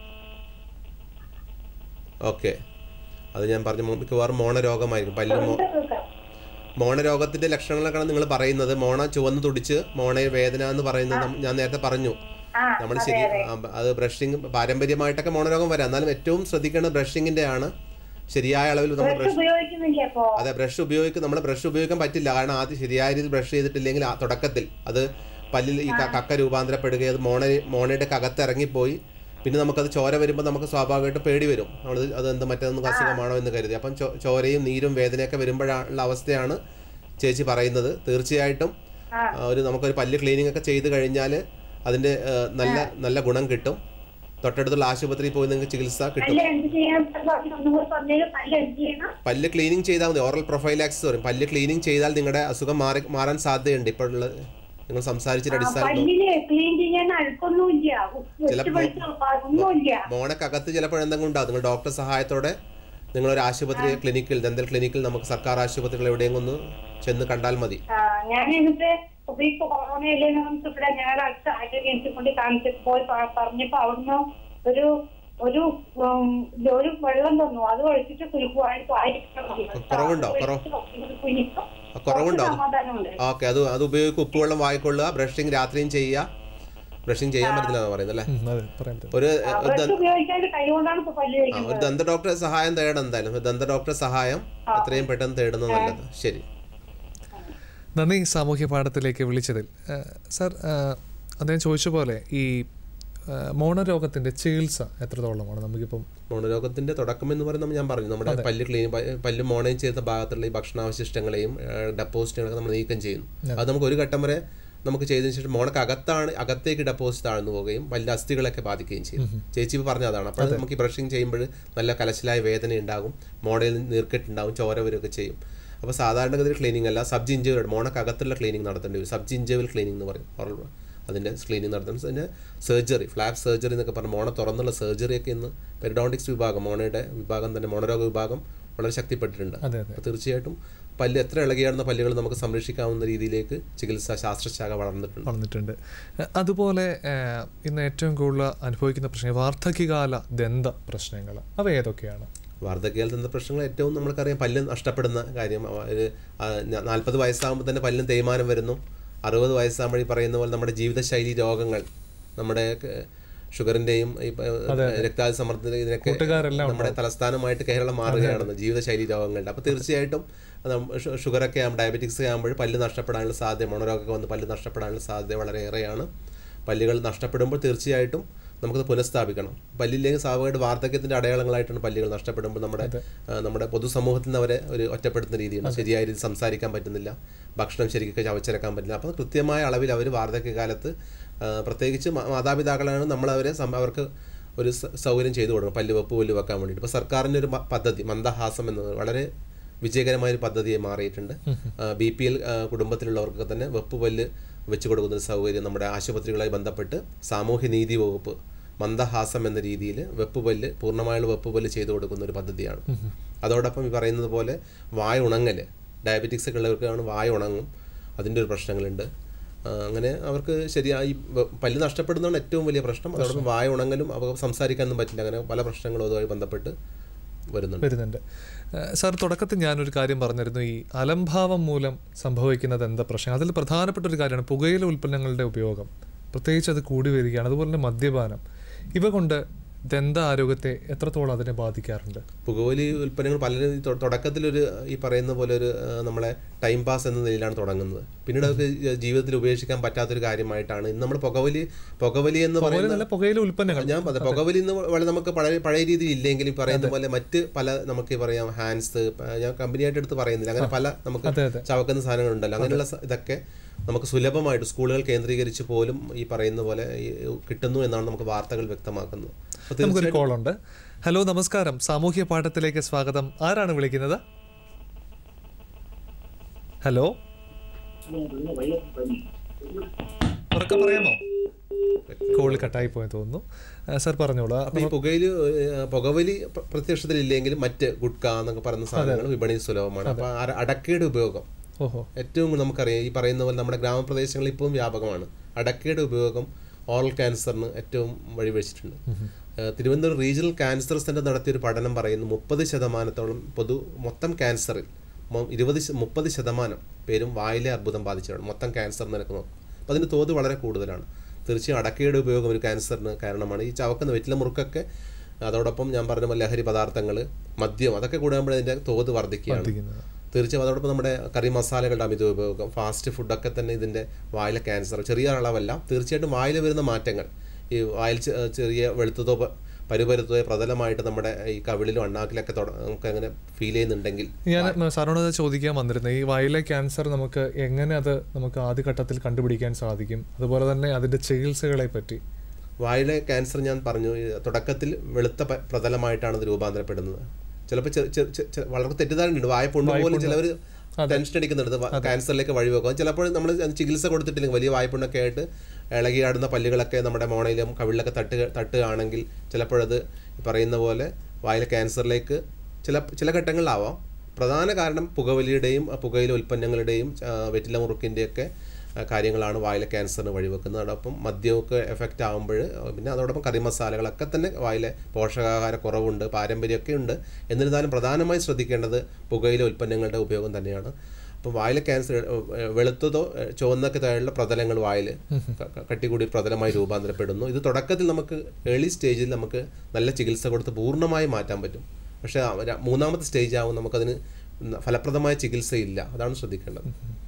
ഓക്കെ അത് ഞാൻ പറഞ്ഞു മോ- മിക്കവാറും മോണരോഗമായിരിക്കും പല്ല് മോ മോണരോഗത്തിന്റെ ലക്ഷണങ്ങളൊക്കെയാണ് നിങ്ങൾ പറയുന്നത് മോണ ചുവന്ന് തുടിച്ച് മോണയിൽ വേദന എന്ന് പറയുന്നത് നം- ഞാൻ നേരത്തെ പറഞ്ഞു ആ നമ്മൾ ശരി ആ, അത് ബ്രഷിങ് പാരമ്പര്യമായിട്ടൊക്കെ മോണരോഗം വരാം എന്നാലും ഏറ്റവും ശ്രദ്ധിക്കേണ്ടത് ബ്രഷിങ്ങിന്റെ ആണ് ശരിയായ അളവിൽ നമ്മൾ ബ്രഷ് ബ്രഷ് ഉപയോഗിക്കുന്നില്ല ഇപ്പോ അതെ ബ്രഷ് ഉപയോഗിക്കും നമ്മൾ ബ്രഷ് ഉപയോഗിക്കാൻ പറ്റില്ല കാരണം ആദ്യം ശരിയായ രീതിയിൽ ബ്രഷ് ചെയ്തിട്ടില്ലെങ്കിൽ ആ തുടക്കത്തിൽ അത് പല്ലിൽ ഈ ക- കക്ക രൂപാന്തരപ്പെടുകയും അത് മോണ മോണയുടെ കകത്ത് ഇറങ്ങിപ്പോയി പിന്നെ നമുക്കത് ചോര വരുമ്പോൾ നമുക്ക് സ്വാഭാവികമായിട്ട് പേടി വരും നമ്മൾ അത് എന്ത് മറ്റൊന്നും അസുഖമാണോ എന്ന് കരുതി അപ്പം ചോ- ചോരയും നീരും വേദനയൊക്കെ വരുമ്പോഴുള്ള അവസ്ഥയാണ് ചേച്ചി പറയുന്നത് തീർച്ചയായിട്ടും ആ, ഒരു നമുക്കൊരു പല്ല് ക്ലീനിങ് ഒക്കെ ചെയ്ത് കഴിഞ്ഞാൽ അതിൻ്റെ ആ, നല്ല നല്ല ഗുണം കിട്ടും തൊട്ടടുത്തുള്ള ആശുപത്രിയിൽ പോയി നിങ്ങൾക്ക് ചികിത്സ കിട്ടും പല്ല് എന്ത് ചെയ്യാൻ ഒന്നും കൂടി പറഞ്ഞാൽ പല്ല് എന്ത് ചെയ്യണം പല്ല് ക്ലീനിങ് ചെയ്താൽ മതി ഓറൽ പ്രൊഫൈലാക്സിസ് പറയും പല്ല് ക്ലീനിങ് ചെയ്താൽ നിങ്ങളുടെ അസുഖം മാറി മാറാൻ സാധ്യതയുണ്ട് ഇപ്പോഴുള്ള നിങ്ങൾ സംസാരിച്ചിട്ട് അടിസ്ഥാനത്തിൽ പല്ലിന് ക്ലീൻ ചെയ്യാൻ അഴുക്കൊന്നുമില്ല ചിലപ്പോ- ഒന്നുമില്ല മോണക്കകത്ത് ചിലപ്പോൾ എന്തെങ്കിലും ഉണ്ടാകും നിങ്ങൾ ഡോക്ടർ സഹായത്തോടെ നിങ്ങളൊരു ആശുപത്രി ക്ലിനിക്കിൽ ദന്തൽ ക്ലിനിക്കിൽ നമുക്ക് സർക്കാർ ആശുപത്രികൾ എവിടെയെങ്കിലും ഒന്ന് ചെന്ന് കണ്ടാൽ മതി ആ, ഞാൻ എന്നിട്ട് ഇപ്പൊ ഈ കൊറോണയില് നമുക്ക് ഇവിടെ ഞങ്ങളുടെ അടുത്ത ആരോഗ്യ കേന്ദ്രത്തിൽ കൊണ്ട് കാണിച്ച് പോയി പ- പറഞ്ഞപ്പോ അവിടുന്ന് ഒരു ഒരു ഉം, ഒരു വെള്ളം തന്നു അത് ഒഴിച്ചിട്ട് കുലുക്കുവായിട്ട് കുറവുണ്ടോ? കുറവ്- കുറവുണ്ടോ? സമാധാനമുണ്ട് ഓക്കെ അത് അത് ഉപയോഗിക്കുക ഉപ്പുവെള്ളം വായിക്കൊള്ളുക ബ്രഷിങ് രാത്രിയും ചെയ്യുക ബ്രഷിങ് ചെയ്യാൻ പറ്റില്ല എന്നാണ് പറയുന്നത് അല്ലേ ഉം, അതെ പറയാൻ പറ്റും ഒരു ഒരു ബ്രഷ് ദന്ത- ഉപയോഗിക്കാണ്ട് കൈ കൊണ്ടാണ് ഇപ്പൊ പല്ല് ആ, കഴിക്കുന്നത് ഒരു ദന്ത ഡോക്ടറെ സഹായം തേടണം എന്തായാലും ഒരു ദന്ത ഡോക്ടറെ സഹായം എത്രയും പെട്ടെന്ന് തേടുന്നത് നല്ലത് ശരി നന്ദി സാമൂഹ്യ പാഠത്തിലേക്ക് വിളിച്ചതിൽ ആ, സാർ ആ, അദ്ദേഹം ചോദിച്ച പോലെ ഈ ആ, മോണരോഗത്തിന്റെ ചികിത്സ എത്രത്തോളമാണ് നമുക്കിപ്പം മോണരോഗത്തിന്റെ തുടക്കം എന്ന് പറയുന്നത് ഞാൻ പറഞ്ഞു നമ്മുടെ പല്ല് ക്ലീൻ പല്ല് മോണയും ചെയ്ത ഭാഗത്തുള്ള ഈ ഭക്ഷണാവശിഷ്ടങ്ങളെയും ഡെപ്പോസിറ്റുകളൊക്കെ നമ്മൾ നീക്കം ചെയ്യുന്നു അത് നമുക്ക് ഒരു ഘട്ടം വരെ നമുക്ക് ചെയ്തതിനു ശേഷം മോണക്ക് അകത്താണ് അകത്തേക്ക് ഡെപ്പോസിറ്റ് താഴ്ന്നു പോവുകയും പല്ല് അസ്ഥികളൊക്കെ ബാധിക്കുകയും ചെയ്യും ചേച്ചി ഇപ്പൊ പറഞ്ഞ അതാണ് അപ്പോൾ നമുക്ക് ഈ ബ്രഷിങ് ചെയ്യുമ്പോൾ നല്ല കലശലായ വേദന ഉണ്ടാകും മോണയിൽ നീർക്കെട്ടുണ്ടാവും ചോര വരികയൊക്കെ ചെയ്യും അപ്പോൾ സാധാരണഗതിയിൽ ക്ലീനിങ് അല്ല സബ് ജിഞ്ചിവൽ മോണക്കകത്തുള്ള ക്ലീനിങ് നടത്തേണ്ടി വരും സബ് ജിഞ്ചിവൽ ക്ലീനിങ് എന്ന് പറയും ഓറൽ അതിൻ്റെ ക്ലീനിങ് നടത്തുന്നത് അതിൻ്റെ സർജറി ഫ്ലാപ്പ് സർജറി എന്നൊക്കെ പറഞ്ഞ് മോണ തുറന്നുള്ള സർജറിയൊക്കെ ഇന്ന് പെരിഡോണ്ടിക്സ് വിഭാഗം മോണയുടെ വിഭാഗം തന്നെ മോണരോഗ വിഭാഗം വളരെ ശക്തിപ്പെട്ടിട്ടുണ്ട് അതെ അതെ അപ്പോൾ തീർച്ചയായിട്ടും പല്ല് എത്ര ഇളകിയാടുന്ന പല്ലുകൾ നമുക്ക് സംരക്ഷിക്കാവുന്ന രീതിയിലേക്ക് ചികിത്സാ ശാസ്ത്രശാഖ വളർന്നിട്ടുണ്ട് വളർന്നിട്ടുണ്ട് ആ, അതുപോലെ ആ, ഇന്ന് ഏറ്റവും കൂടുതൽ അനുഭവിക്കുന്ന പ്രശ്നം വാർദ്ധക്യകാല ദന്ത പ്രശ്നങ്ങൾ അവ ഏതൊക്കെയാണ് വാർദ്ധക്യകാലത്ത് എന്താ പ്രശ്നങ്ങൾ ഏറ്റവും നമ്മൾക്കറിയാം പല്ല് നഷ്ടപ്പെടുന്ന കാര്യം അവ- ഒരു നാൽപ്പത് വയസ്സാകുമ്പോൾ തന്നെ പല്ലിന് തേയ്മാനം വരുന്നു അറുപത് വയസ്സാകുമ്പോൾ ഈ പറയുന്ന പോലെ നമ്മുടെ ജീവിതശൈലി രോഗങ്ങൾ നമ്മുടെ ക- ഷുഗറിന്റെയും ഈ പ- രക്താതി സമ്മർദ്ദത്തിന് ഇതിനൊക്കെ കൂട്ടുകാരെല്ലാം നമ്മുടെ തലസ്ഥാനമായിട്ട് കേരളം മാറുകയാണെന്ന് ജീവിതശൈലി രോഗങ്ങളുടെ അപ്പോൾ തീർച്ചയായിട്ടും നം- ഷു- ഷുഗറൊക്കെ ആകുമ്പോൾ ഡയബറ്റിക്സ് ആകുമ്പോൾ പല്ല് നഷ്ടപ്പെടാനുള്ള സാധ്യത മോണരോഗമൊക്കെ വന്ന് പല്ല് നഷ്ടപ്പെടാനുള്ള സാധ്യത വളരെയേറെയാണ് പല്ലുകൾ നഷ്ടപ്പെടുമ്പോൾ തീർച്ചയായിട്ടും നമുക്കത് പുനഃസ്ഥാപിക്കണം പല്ലില്ലെങ്കിൽ സ്വാഭാവികമായിട്ട് വാർദ്ധക്യത്തിന്റെ അടയാളങ്ങളായിട്ടാണ് പല്ലുകൾ നഷ്ടപ്പെടുമ്പോൾ നമ്മുടെ ആ, നമ്മുടെ പൊതുസമൂഹത്തിൽ നിന്ന് അവരെ ഒരു ഒറ്റപ്പെടുത്തുന്ന രീതിയാണ് ശരിയായ രീതിയിൽ സംസാരിക്കാൻ പറ്റുന്നില്ല ഭക്ഷണം ശരിക്കും ചവച്ചിറക്കാൻ പറ്റില്ല അപ്പോൾ കൃത്യമായ അളവിൽ അവർ വാർദ്ധക്യകാലത്ത് ആ, പ്രത്യേകിച്ച് മാ- മാതാപിതാക്കളാണ് നമ്മളവരെ സം- അവർക്ക് ഒരു സ- സൗകര്യം ചെയ്തു കൊടുക്കണം പല്ല് വെപ്പ് പുല്ല് വെക്കാൻ വേണ്ടിയിട്ട് ഇപ്പോൾ സർക്കാരിൻ്റെ ഒരു മ- പദ്ധതി മന്ദഹാസം എന്നത് വളരെ വിജയകരമായ ഒരു പദ്ധതിയായി മാറിയിട്ടുണ്ട് ബി പി എൽ കുടുംബത്തിലുള്ളവർക്ക് തന്നെ വെപ്പ് പല്ല് വെച്ച് കൊടുക്കുന്ന ഒരു സൗകര്യം നമ്മുടെ ആശുപത്രികളുമായി ബന്ധപ്പെട്ട് സാമൂഹ്യനീതി വകുപ്പ് മന്ദഹാസം എന്ന രീതിയിൽ വെപ്പുപല്ല് പൂർണ്ണമായുള്ള വെപ്പുപല്ല് ചെയ്തു കൊടുക്കുന്ന ഒരു പദ്ധതിയാണ് അതോടൊപ്പം ഈ പറയുന്നത് പോലെ വായ ഉണങ്ങൽ ഡയബറ്റിക്സ് ഒക്കെ ഉള്ളവർക്കാണ് വായ ഉണങ്ങും അതിൻ്റെ ഒരു പ്രശ്നങ്ങളുണ്ട് ആ, അങ്ങനെ അവർക്ക് ശരിയായി വ- പല്ല് നഷ്ടപ്പെടുന്നതാണ് ഏറ്റവും വലിയ പ്രശ്നം അതോടൊപ്പം വായ ഉണങ്ങലും അവ സംസാരിക്കാനൊന്നും പറ്റില്ല അങ്ങനെ പല പ്രശ്നങ്ങളും അതുമായി ബന്ധപ്പെട്ട് വരുന്നുണ്ട് വരുന്നുണ്ട് ഏഹ് സാർ തുടക്കത്തിൽ ഞാനൊരു കാര്യം പറഞ്ഞിരുന്നു ഈ അലംഭാവം മൂലം സംഭവിക്കുന്നത് എന്താ പ്രശ്നം അതിൽ പ്രധാനപ്പെട്ട ഒരു കാര്യമാണ് പുകയില ഉൽപ്പന്നങ്ങളുടെ ഉപയോഗം പ്രത്യേകിച്ച് അത് കൂടി വരികയാണ് അതുപോലെ തന്നെ മദ്യപാനം ഇവ കൊണ്ട് ദന്ത ആരോഗ്യത്തെ എത്രത്തോളം അതിനെ ബാധിക്കാറുണ്ട് പുകവലി ഉൽപ്പന്നങ്ങൾ പലരും ഈ തൊ- തുടക്കത്തിലൊരു ഈ പറയുന്ന പോലെ ഒരു ആ, നമ്മളെ ടൈം പാസ് എന്ന നിലയിലാണ് തുടങ്ങുന്നത് പിന്നീട് അവർക്ക് ജീവിതത്തിൽ ഉപേക്ഷിക്കാൻ പറ്റാത്തൊരു കാര്യമായിട്ടാണ് ഇന്ന് നമ്മൾ പുകവലി പുകവലി എന്ന് അതുപോലെ പറയുന്ന നല്ല പുകയില ഉൽപ്പന്നങ്ങൾ ഞാൻ പറയാം പുകവലി എന്ന് വളരെ നമുക്ക് പഴയ പഴയ രീതിയിൽ ഇല്ലെങ്കിൽ ഈ പറയുന്ന പോലെ മറ്റ് പല നമുക്ക് ഈ പറയാം ഹാൻഡ്സ് ഞാൻ കമ്പനിയായിട്ട് എടുത്ത് പറയുന്നില്ല അങ്ങനെ പല നമുക്ക് അതെ, അതെ. ചവക്കുന്ന സാധനങ്ങളുണ്ടല്ലോ അങ്ങനെയുള്ള സ- ഇതൊക്കെ നമുക്ക് സുലഭമായിട്ട് സ്കൂളുകൾ കേന്ദ്രീകരിച്ച് പോലും ഈ പറയുന്ന പോലെ ഈ കിട്ടുന്നു എന്നാണ് നമുക്ക് വാർത്തകൾ വ്യക്തമാക്കുന്നത് അപ്പോൾ നമുക്കൊരു തീർച്ചയായിട്ടും കോൾ ഉണ്ട് ഹലോ നമസ്കാരം സാമൂഹ്യ പാഠത്തിലേക്ക് സ്വാഗതം ആരാണ് വിളിക്കുന്നത് ഹലോ ഉറക്കെ പറയാമോ കോൾ കട്ടായി പോയെന്ന് തോന്നുന്നു ആ, സാർ പറഞ്ഞോളൂ ആ, അപ്പോൾ ഈ പുകയില് ഏഹ്, പുകവലി പ്ര- പ്രത്യക്ഷത്തിൽ ഇല്ലെങ്കിലും മറ്റ് ഗുഡ്ക എന്നൊക്കെ പറയുന്ന സാധനങ്ങൾ വിപണിയിൽ സുലഭമാണ് അപ്പോൾ അടക്കയുടെ ഉപയോഗം ഓഹോ ഏറ്റവും കൂടുതൽ നമുക്കറിയാം ഈ പറയുന്ന പോലെ നമ്മുടെ ഗ്രാമപ്രദേശങ്ങളിൽ ഇപ്പം വ്യാപകമാണ് അടക്കയുടെ ഉപയോഗം ഓറൽ ക്യാൻസറിന് ഏറ്റവും വഴിവെച്ചിട്ടുണ്ട് ഏഹ് തിരുവനന്തപുരം റീജിയണൽ ക്യാൻസർ സെന്റർ നടത്തിയ ഒരു പഠനം പറയുന്നു മുപ്പത് ശതമാനത്തോളം പൊതു മൊത്തം ക്യാൻസറിൽ മൊ- ഇരുപത് ശ- മുപ്പത് ശതമാനം പേരും വായിലെ അർബുദം ബാധിച്ചതാണ് മൊത്തം ക്യാൻസർ നിരക്ക് നോക്കും അപ്പോൾ അതിൻ്റെ തോത് വളരെ കൂടുതലാണ് തീർച്ചയായും അടക്കയുടെ ഉപയോഗം ഒരു ക്യാൻസറിന് കാരണമാണ് ഈ ചവക്കുന്ന വെറ്റില മുറുക്കൊക്കെ അതോടൊപ്പം ഞാൻ പറഞ്ഞ പോലെ ലഹരി പദാർത്ഥങ്ങൾ മദ്യം അതൊക്കെ കൂടുമ്പോൾ അതിൻ്റെ തോത് വർദ്ധിക്കുകയാണ് വർദ്ധിക്കുന്നത്. തീർച്ചയായും അതോടൊപ്പം നമ്മുടെ കറി മസാലകളുടെ അമിത ഉപയോഗം ഫാസ്റ്റ് ഫുഡൊക്കെ തന്നെ ഇതിൻ്റെ വായിലെ ക്യാൻസർ ചെറിയ അളവല്ല തീർച്ചയായിട്ടും വായിൽ വരുന്ന മാറ്റങ്ങൾ ഈ വായിൽ ചെ- ചെറിയ വെളുത്തതോ പ- പരുപരുത്തതോ പ്രതലമായിട്ട് നമ്മുടെ ഈ കവിളിലും അണ്ണാക്കിലൊക്കെ തൊട- നമുക്ക് അങ്ങനെ ഫീൽ ചെയ്യുന്നുണ്ടെങ്കിൽ ഞാൻ സാറിനോട് അത് ചോദിക്കാൻ വന്നിരുന്നത് ഈ വയലെ ക്യാൻസർ നമുക്ക് എങ്ങനെ അത് നമുക്ക് ആദ്യഘട്ടത്തിൽ കണ്ടുപിടിക്കാൻ സാധിക്കും അതുപോലെ തന്നെ അതിന്റെ ചികിത്സകളെ പറ്റി വായിലെ ക്യാൻസർ ഞാൻ പറഞ്ഞു ഈ തുടക്കത്തിൽ വെളുത്ത പ- പ്രതലമായിട്ടാണ് ഇത് രൂപാന്തരപ്പെടുന്നത് ചിലപ്പോൾ വളരെ തെറ്റിദ്ധാരണയുണ്ട് വായ പൊണ്ണു പോലും ചിലവർ ടെൻഷൻ അടിക്കുന്നുണ്ട് ഇത് ക്യാൻസറിലേക്ക് വഴിവെക്കും ചിലപ്പോൾ നമ്മൾ ചികിത്സ കൊടുത്തിട്ടില്ലെങ്കിൽ വലിയ വായ്പുണ്ണൊക്കെ ആയിട്ട് ഇളകിയാടുന്ന പല്ലുകളൊക്കെ നമ്മുടെ മോണയിലും കവിളിലൊക്കെ തട്ട് തട്ടുകയാണെങ്കിൽ ചിലപ്പോഴത് ഈ പറയുന്ന പോലെ വായിലെ ക്യാൻസറിലേക്ക് ചില ചില ഘട്ടങ്ങളിലാവാം പ്രധാന കാരണം പുകവലിയുടെയും ആ പുകയില ഉൽപ്പന്നങ്ങളുടെയും ആ, വെറ്റില മുറുക്കിൻ്റെയൊക്കെ ആ, കാര്യങ്ങളാണ് വായിലെ ക്യാൻസറിന് വഴിവെക്കുന്നത് അതോടൊപ്പം മദ്യമൊക്കെ എഫക്റ്റ് ആകുമ്പോൾ പിന്നെ അതോടൊപ്പം കറി മസാലകളൊക്കെ തന്നെ വായിലെ പോഷകാഹാര കുറവുണ്ട് പാരമ്പര്യമൊക്കെ ഉണ്ട് എന്നിരുന്നാലും പ്രധാനമായി ശ്രദ്ധിക്കേണ്ടത് പുകയില ഉൽപ്പന്നങ്ങളുടെ ഉപയോഗം തന്നെയാണ് അപ്പോൾ വായിലെ ക്യാൻസർ ഏഹ്, വെളുത്തതോ ഏഹ്, ചുവന്നൊക്കെ താഴെയുള്ള പ്രതലങ്ങൾ വായിൽ കട്ടികൂടി പ്രതലമായി രൂപാന്തരപ്പെടുന്നു ഇത് തുടക്കത്തിൽ നമുക്ക് ഏർലി സ്റ്റേജിൽ നമുക്ക് നല്ല ചികിത്സ കൊടുത്ത് പൂർണ്ണമായി മാറ്റാൻ പറ്റും പക്ഷേ ആ ര- മൂന്നാമത്തെ സ്റ്റേജ് ആവും നമുക്കതിന് ഫലപ്രദമായ ചികിത്സയില്ല അതാണ് ശ്രദ്ധിക്കേണ്ടത്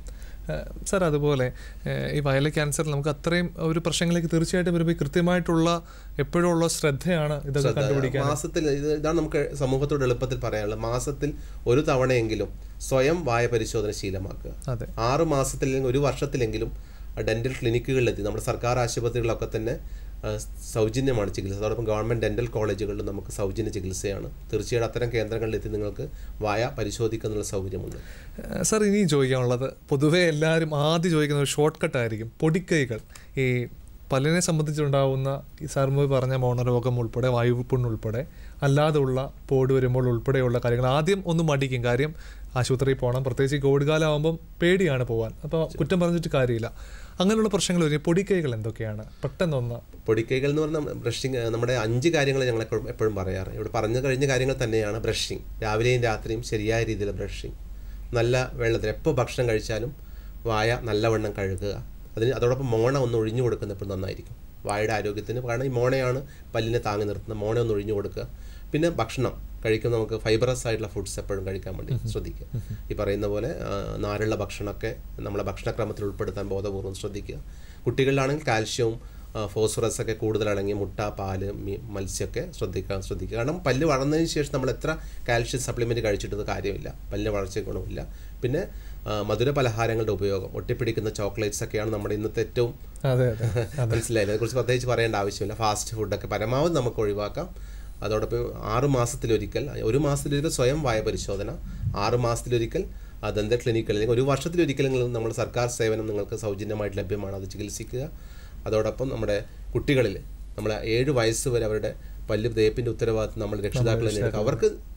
ഏഹ് സാർ അതുപോലെ ഏഹ് ഈ വയലെ ക്യാൻസറിൽ നമുക്ക് അത്രയും ഒരു പ്രശ്നങ്ങളിലേക്ക് തീർച്ചയായിട്ടും വരുമ്പോൾ ഈ കൃത്യമായിട്ടുള്ള എപ്പോഴും ഉള്ള ശ്രദ്ധയാണ് ഇതൊക്കെ ശ്രദ്ധ. കണ്ടുപിടിക്കാൻ മാസത്തിൽ ഇത് ഇതാണ് നമുക്ക് സമൂഹത്തോട് എളുപ്പത്തിൽ പറയാനുള്ളത് മാസത്തിൽ ഒരു തവണയെങ്കിലും സ്വയം വായ പരിശോധന ശീലമാക്കുക അതെ ആറ് മാസത്തിൽ അല്ലെങ്കിൽ ഒരു വർഷത്തിലെങ്കിലും ഡെന്റൽ ക്ലിനിക്കുകളിലെത്തി നമ്മുടെ സർക്കാർ ആശുപത്രികളിലൊക്കെ തന്നെ ആ, സൗജന്യമാണ് ചികിത്സ അതോടൊപ്പം ഗവൺമെൻറ് ഡെന്റൽ കോളേജുകളിലും നമുക്ക് സൗജന്യ ചികിത്സയാണ് തീർച്ചയായിട്ടും അത്തരം കേന്ദ്രങ്ങളിലെത്തി നിങ്ങൾക്ക് വായ പരിശോധിക്കാനുള്ള സൗകര്യമുണ്ട് ഏഹ് സാർ ഇനി ചോദിക്കാനുള്ളത് പൊതുവേ എല്ലാവരും ആദ്യം ചോദിക്കുന്ന ഒരു ഷോർട്ട് കട്ട് ആയിരിക്കും പൊടിക്കൈകൾ ഈ പല്ലിനെ സംബന്ധിച്ചുണ്ടാവുന്ന ഈ സാർ മുമ്പ് പറഞ്ഞ മോണരോഗം ഉൾപ്പെടെ വായുപുണ്ണ് ഉൾപ്പെടെ അല്ലാതെയുള്ള പോട് വരുമ്പോൾ ഉൾപ്പെടെയുള്ള കാര്യങ്ങൾ ആദ്യം ഒന്ന് മടിക്കും കാര്യം ആശുപത്രിയിൽ പോകണം പ്രത്യേകിച്ച് ഈ കോവിഡ് കാലം ആകുമ്പം പേടിയാണ് പോകാൻ അപ്പോൾ കുറ്റം പറഞ്ഞിട്ട് കാര്യമില്ല അങ്ങനെയുള്ള പ്രശ്നങ്ങൾ വരും ഈ പൊടിക്കൈകൾ എന്തൊക്കെയാണ് പെട്ടെന്നൊന്ന് പൊടിക്കൈകൾ എന്ന് പറഞ്ഞാൽ ബ്രഷിങ് നമ്മുടെ അഞ്ച് കാര്യങ്ങൾ ഞങ്ങൾ എപ്പോഴും എപ്പോഴും പറയാറ് ഇവിടെ പറഞ്ഞു കഴിഞ്ഞ കാര്യങ്ങൾ തന്നെയാണ് ബ്രഷിങ് രാവിലെയും രാത്രിയും ശരിയായ രീതിയിൽ ബ്രഷിങ് നല്ല വെള്ളത്തിൽ എപ്പോൾ ഭക്ഷണം കഴിച്ചാലും വായ നല്ലവണ്ണം കഴുകുക അതിന് അതോടൊപ്പം മോണ ഒന്ന് ഒഴിഞ്ഞു കൊടുക്കുന്നത് എപ്പോഴും നന്നായിരിക്കും വായയുടെ ആരോഗ്യത്തിന് കാരണം ഈ മോണയാണ് പല്ലിനെ താങ്ങി നിർത്തുന്നത് മോണ ഒന്ന് ഒഴിഞ്ഞു കൊടുക്കുക പിന്നെ ഭക്ഷണം കഴിക്കുമ്പോൾ നമുക്ക് ഫൈബറസ് ആയിട്ടുള്ള ഫുഡ്സ് എപ്പോഴും കഴിക്കാൻ വേണ്ടി ശ്രദ്ധിക്കുക ഈ പറയുന്ന പോലെ ആ, നാരുള്ള ഭക്ഷണമൊക്കെ നമ്മളെ ഭക്ഷണക്രമത്തിൽ ഉൾപ്പെടുത്താൻ ബോധപൂർവ്വം ശ്രദ്ധിക്കുക കുട്ടികളിലാണെങ്കിൽ കാൽഷ്യവും ഫോസ്ഫറസ് ഒക്കെ കൂടുതലടങ്ങിയ മുട്ട പാല് മീ മത്സ്യമൊക്കെ ശ്രദ്ധിക്കാൻ ശ്രദ്ധിക്കുക കാരണം പല്ല് വളർന്നതിന് ശേഷം നമ്മൾ എത്ര കാൽഷ്യം സപ്ലിമെൻറ്റ് കഴിച്ചിട്ടത് കാര്യമില്ല പല്ലിന് വളർച്ച ഗുണമില്ല പിന്നെ ആ, മധുര പലഹാരങ്ങളുടെ ഉപയോഗം ഒട്ടിപ്പിടിക്കുന്ന ചോക്ലേറ്റ്സ് ഒക്കെയാണ് നമ്മുടെ ഇന്നത്തെ ഏറ്റവും അതെ അതെ മനസ്സിലായില്ല അതിനെക്കുറിച്ച് പ്രത്യേകിച്ച് പറയേണ്ട ആവശ്യമില്ല ഫാസ്റ്റ് ഫുഡൊക്കെ പരമാവധി നമുക്ക് ഒഴിവാക്കാം അതോടൊപ്പം ആറ് മാസത്തിലൊരിക്കൽ ഒരു മാസത്തിലൊരിക്കൽ സ്വയം വായ പരിശോധന ആറ് മാസത്തിലൊരിക്കൽ ആ, ദന്ത ക്ലിനിക്കുകളിൽ അല്ലെങ്കിൽ ഒരു വർഷത്തിലൊരിക്കലെങ്കിലും നമ്മൾ സർക്കാർ സേവനം നിങ്ങൾക്ക് സൗജന്യമായിട്ട് ലഭ്യമാണ് അത് ചികിത്സിക്കുക അതോടൊപ്പം നമ്മുടെ കുട്ടികളിൽ നമ്മൾ ഏഴ് വയസ്സ് വരെ അവരുടെ പല്ല് തേപ്പിൻ്റെ ഉത്തരവാദിത്വം നമ്മൾ രക്ഷിതാക്കൾ തന്നെ എടുക്കുക അവർക്ക്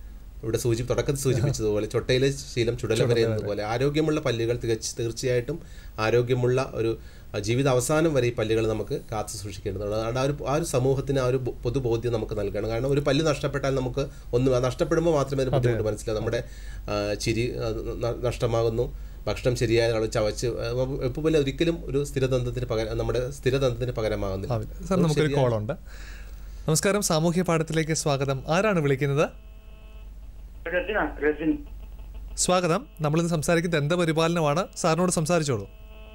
ഇവിടെ സൂചി തുടക്കത്തിൽ സൂചിപ്പിച്ചതുപോലെ ചൊട്ടയിലെ ശീലം ചുടല വരെ എന്നതുപോലെ ആരോഗ്യമുള്ള പല്ലുകൾ തികച്ച് തീർച്ചയായിട്ടും ആരോഗ്യമുള്ള ഒരു ആ, ജീവിത അവസാനം വരെ ഈ പല്ലുകൾ നമുക്ക് കാത്തു സൂക്ഷിക്കേണ്ടതാണ് അതുകൊണ്ട് ആ ഒരു ആ ഒരു സമൂഹത്തിന് ആ ഒരു ബോ- പൊതുബോധ്യം നമുക്ക് നൽകണം കാരണം ഒരു പല്ല് നഷ്ടപ്പെട്ടാൽ നമുക്ക് ഒന്നും ആ നഷ്ടപ്പെടുമ്പോൾ മാത്രമേ അതിന് ബുദ്ധിമുട്ട് മനസ്സിലാവും നമ്മുടെ ആ, ചിരി ആ, ന- നഷ്ടമാകുന്നു ഭക്ഷണം ശരിയായ അളവ് ചവച്ച് എപ്പോൾ പോലെ ഒരിക്കലും ഒരു സ്ഥിരതന്ത്രത്തിന് പകരം നമ്മുടെ സ്ഥിരതന്ത്രത്തിന് പകരമാകുന്നില്ല ആവില്ല സാർ നമുക്കൊരു കോളുണ്ട് നമസ്കാരം സാമൂഹ്യ പാഠത്തിലേക്ക് സ്വാഗതം ആരാണ് വിളിക്കുന്നത് റസിന റസിൻ സ്വാഗതം നമ്മളിന്ന് സംസാരിക്കുന്നത് എന്താ പരിപാലനമാണ് സാറിനോട് സംസാരിച്ചോളൂ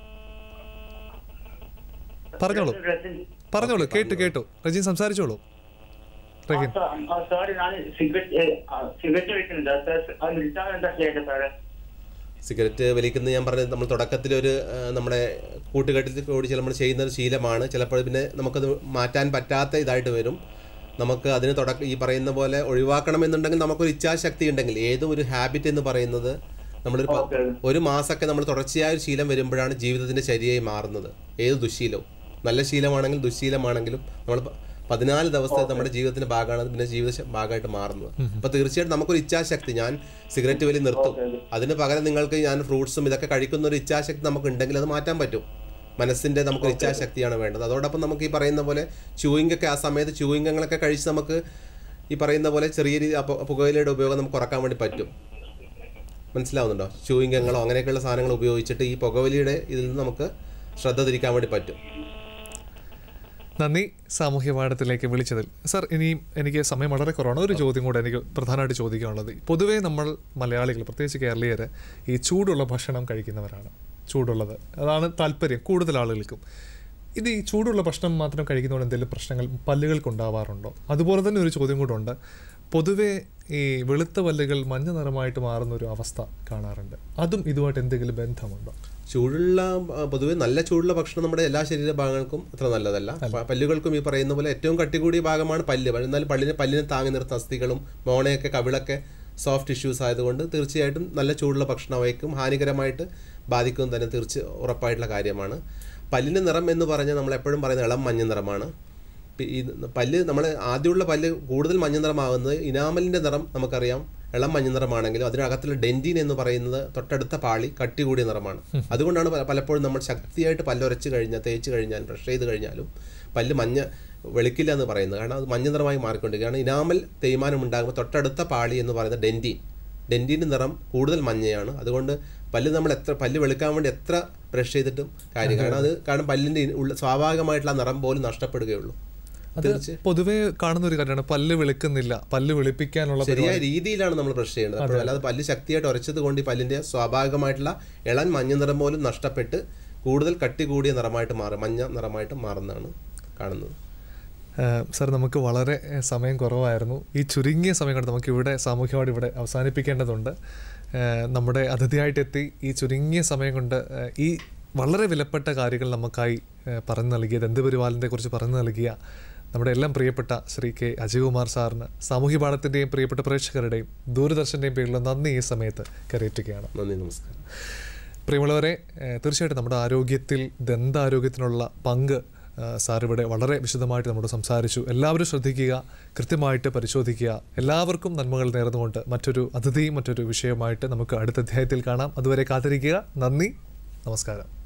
പറഞ്ഞോളൂ റസിൻ പറഞ്ഞോളൂ കേട്ടു കേട്ടു റജീൻ സംസാരിച്ചോളൂ റഹീൻ സാറ് ഞാൻ സിഗരറ്റ് സിഗരറ്റ് വെക്കുന്നുണ്ട് സാർ അത് നിർത്താൻ എന്താ ചെയ്യേണ്ടത് സാറ് സിഗരറ്റ് വലിക്കുന്നത് ഞാൻ പറഞ്ഞത് നമ്മൾ തുടക്കത്തിലൊരു ആ, നമ്മുടെ കൂട്ടുകെട്ടിൽ കൂടി ചില നമ്മൾ ചെയ്യുന്ന ഒരു ശീലമാണ് ചിലപ്പോൾ പിന്നെ നമുക്കത് മാറ്റാൻ പറ്റാത്ത ഇതായിട്ട് വരും നമുക്ക് അതിന് തുടക്ക ഈ പറയുന്ന പോലെ ഒഴിവാക്കണമെന്നുണ്ടെങ്കിൽ നമുക്കൊരു ഇച്ഛാശക്തി ഉണ്ടെങ്കിൽ ഏതും ഒരു ഹാബിറ്റ് എന്ന് പറയുന്നത് നമ്മളൊരു പ- Okay. ഒരു മാസമൊക്കെ നമ്മൾ തുടർച്ചയായ ഒരു ശീലം വരുമ്പോഴാണ് ജീവിതത്തിന്റെ ശരിയായി മാറുന്നത് ഏത് ദുശീലവും നല്ല ശീലമാണെങ്കിലും ദുശീലമാണെങ്കിലും നമ്മൾ പ- പതിനാല് ദിവസത്തെ നമ്മുടെ ജീവിതത്തിന്റെ ഭാഗമാണ് പിന്നെ ജീവിത ശ- ഭാഗമായിട്ട് മാറുന്നത് അപ്പൊ തീർച്ചയായിട്ടും നമുക്കൊരു ഇച്ഛാശക്തി ഞാൻ സിഗരറ്റ് വലി നിർത്തും അതിന് പകരം നിങ്ങൾക്ക് ഞാൻ ഫ്രൂട്ട്സും ഇതൊക്കെ കഴിക്കുന്ന ഒരു ഇച്ഛാശക്തി നമുക്ക് ഉണ്ടെങ്കിൽ അത് മാറ്റാൻ പറ്റും മനസ്സിന്റെ നമുക്ക് ഇച്ഛാശക്തിയാണ് വേണ്ടത് അതോടൊപ്പം നമുക്ക് ഈ പറയുന്ന പോലെ ചൂയിങ് ഒക്കെ ആ സമയത്ത് ചൂയിങ്ങങ്ങളൊക്കെ കഴിച്ച് നമുക്ക് ഈ പറയുന്ന പോലെ ചെറിയ രീതി അപ്പൊ പുകയിലയുടെ ഉപയോഗം നമുക്ക് കുറക്കാൻ വേണ്ടി പറ്റും മനസ്സിലാവുന്നുണ്ടോ ചൂയിങ്ങങ്ങളോ അങ്ങനെയൊക്കെയുള്ള സാധനങ്ങൾ ഉപയോഗിച്ചിട്ട് ഈ പുകവലിയുടെ ഇതിൽ നിന്ന് നമുക്ക് ശ്രദ്ധ തിരിക്കാൻ വേണ്ടി പറ്റും നന്ദി സാമൂഹ്യ പാഠത്തിലേക്ക് വിളിച്ചതിൽ സർ ഇനിയും എനിക്ക് സമയം വളരെ കുറവാണ് ഒരു ചോദ്യം കൂടെ എനിക്ക് പ്രധാനമായിട്ട് ചോദിക്കാനുള്ളത് പൊതുവേ നമ്മൾ മലയാളികൾ പ്രത്യേകിച്ച് കേരളീയർ ഈ ചൂടുള്ള ഭക്ഷണം കഴിക്കുന്നവരാണ് ചൂടുള്ളത് അതാണ് താല്പര്യം കൂടുതൽ ആളുകൾക്കും ഇത് ഈ ചൂടുള്ള ഭക്ഷണം മാത്രം കഴിക്കുന്നതുകൊണ്ട് എന്തെങ്കിലും പ്രശ്നങ്ങൾ പല്ലുകൾക്ക് ഉണ്ടാവാറുണ്ടോ അതുപോലെ തന്നെ ഒരു ചോദ്യം കൂടെ ഉണ്ട് പൊതുവേ ഈ വെളുത്ത പല്ലുകൾ മഞ്ഞ നിറമായിട്ട് മാറുന്ന ഒരു അവസ്ഥ കാണാറുണ്ട് അതും ഇതുമായിട്ട് എന്തെങ്കിലും ബന്ധമുണ്ടോ ചൂടുള്ള ആ, പൊതുവെ നല്ല ചൂടുള്ള ഭക്ഷണം നമ്മുടെ എല്ലാ ശരീര ഭാഗങ്ങൾക്കും അത്ര നല്ലതല്ല പ- പല്ലുകൾക്കും ഈ പറയുന്ന പോലെ ഏറ്റവും കട്ടി കൂടിയ ഭാഗമാണ് പല്ല് പക്ഷേ എന്നാൽ പല്ലിനെ പല്ലിനെ താങ്ങി നിർത്തുന്ന അസ്ഥികളും മോണയൊക്കെ കവിളൊക്കെ സോഫ്റ്റ് ടിഷ്യൂസ് ആയതുകൊണ്ട് തീർച്ചയായിട്ടും നല്ല ചൂടുള്ള ഭക്ഷണം അവയ്ക്കും ഹാനികരമായിട്ട് ബാധിക്കും തന്നെ തീർച്ച ഉറപ്പായിട്ടുള്ള കാര്യമാണ് പല്ലിൻ്റെ നിറം എന്ന് പറഞ്ഞാൽ നമ്മൾ എപ്പോഴും പറയുന്ന ഇളം മഞ്ഞ നിറമാണ് പി- ഈ പല്ല് നമ്മൾ ആദ്യമുള്ള പല്ല് കൂടുതൽ മഞ്ഞ നിറമാകുന്നത് ഇനാമലിൻ്റെ നിറം നമുക്കറിയാം ഇളം മഞ്ഞ നിറമാണെങ്കിലും അതിനകത്തുള്ള ഡെൻറ്റിൻ എന്ന് പറയുന്നത് തൊട്ടടുത്ത പാളി കട്ടി കൂടിയ നിറമാണ് അതുകൊണ്ടാണ് പല- പലപ്പോഴും നമ്മൾ ശക്തിയായിട്ട് പല്ലുരച്ച് കഴിഞ്ഞാൽ തേച്ച് കഴിഞ്ഞാൽ ബ്രഷ് ചെയ്ത് കഴിഞ്ഞാലും പല്ല് മഞ്ഞ വെളുക്കില്ല എന്ന് പറയുന്നത് കാരണം അത് മഞ്ഞ നിറമായി മാറിക്കൊണ്ടിരിക്കുകയാണ് ഇനാമൽ തേയ്മാനം ഉണ്ടാകുമ്പോൾ തൊട്ടടുത്ത പാളി എന്ന് പറയുന്നത് ഡെൻറ്റിൻ ഡെൻറ്റിൻ്റെ നിറം കൂടുതൽ മഞ്ഞയാണ് അതുകൊണ്ട് പല്ല് നമ്മൾ എത്ര പല്ല് വെളുക്കാൻ വേണ്ടി എത്ര ബ്രഷ് ചെയ്തിട്ടും കാര്യം കാരണം അത് കാരണം പല്ലിൻ്റെ ഉള്ള സ്വാഭാവികമായിട്ടുള്ള നിറം പോലും നഷ്ടപ്പെടുകയുള്ളൂ അത് പൊതുവേ കാണുന്ന ഒരു കാര്യമാണ് പല്ല് വെളുക്കുന്നില്ല പല്ല് വെളുപ്പിക്കാനുള്ള ശരിയായ രീതിയിലാണ് നമ്മൾ ബ്രഷ് ചെയ്യേണ്ടത് അപ്പോൾ അല്ലാതെ പല്ല് ശക്തിയായിട്ട് ഉരച്ചത് കൊണ്ട് ഈ പല്ലിന്റെ സ്വാഭാവികമായിട്ടുള്ള ഇളം മഞ്ഞ നിറം പോലും നഷ്ടപ്പെട്ട് കൂടുതൽ കട്ടി കൂടിയ നിറമായിട്ട് മാറും മഞ്ഞ നിറമായിട്ട് മാറുന്നതാണ് കാണുന്നത് ഏഹ് സർ നമുക്ക് വളരെ ഏഹ് സമയം കുറവായിരുന്നു ഈ ചുരുങ്ങിയ സമയം കൊണ്ട് നമുക്ക് ഇവിടെ സാമൂഹ്യവാട് ഇവിടെ അവസാനിപ്പിക്കേണ്ടതുണ്ട് ഏഹ് നമ്മുടെ അതിഥിയായിട്ട് എത്തി ഈ ചുരുങ്ങിയ സമയം കൊണ്ട് ഏഹ് ഈ വളരെ വിലപ്പെട്ട കാര്യങ്ങൾ നമുക്കായി ഏഹ് പറഞ്ഞു നൽകിയത് എന്ത് പരിപാലനത്തെ കുറിച്ച് പറഞ്ഞു നൽകിയ നമ്മുടെ എല്ലാം പ്രിയപ്പെട്ട ശ്രീ കെ അജയകുമാർ സാറിന് സാമൂഹ്യ പാഠത്തിൻ്റെയും പ്രിയപ്പെട്ട പ്രേക്ഷകരുടെയും ദൂരദർശൻ്റെയും പേരിൽ നന്ദി ഈ സമയത്ത് കരയറ്റുകയാണ് നന്ദി നമസ്കാരം പ്രിയമുള്ളവരെ ഏഹ് തീർച്ചയായിട്ടും നമ്മുടെ ആരോഗ്യത്തിൽ ദന്താരോഗ്യത്തിനുള്ള പങ്ക് ഏഹ് സാർ ഇവിടെ വളരെ വിശദമായിട്ട് നമ്മോട് സംസാരിച്ചു എല്ലാവരും ശ്രദ്ധിക്കുക കൃത്യമായിട്ട് പരിശോധിക്കുക എല്ലാവർക്കും നന്മകൾ നേർന്നുകൊണ്ട് മറ്റൊരു അതിഥിയും മറ്റൊരു വിഷയമായിട്ട് നമുക്ക് അടുത്ത അധ്യായത്തിൽ കാണാം അതുവരെ കാത്തിരിക്കുക നന്ദി നമസ്കാരം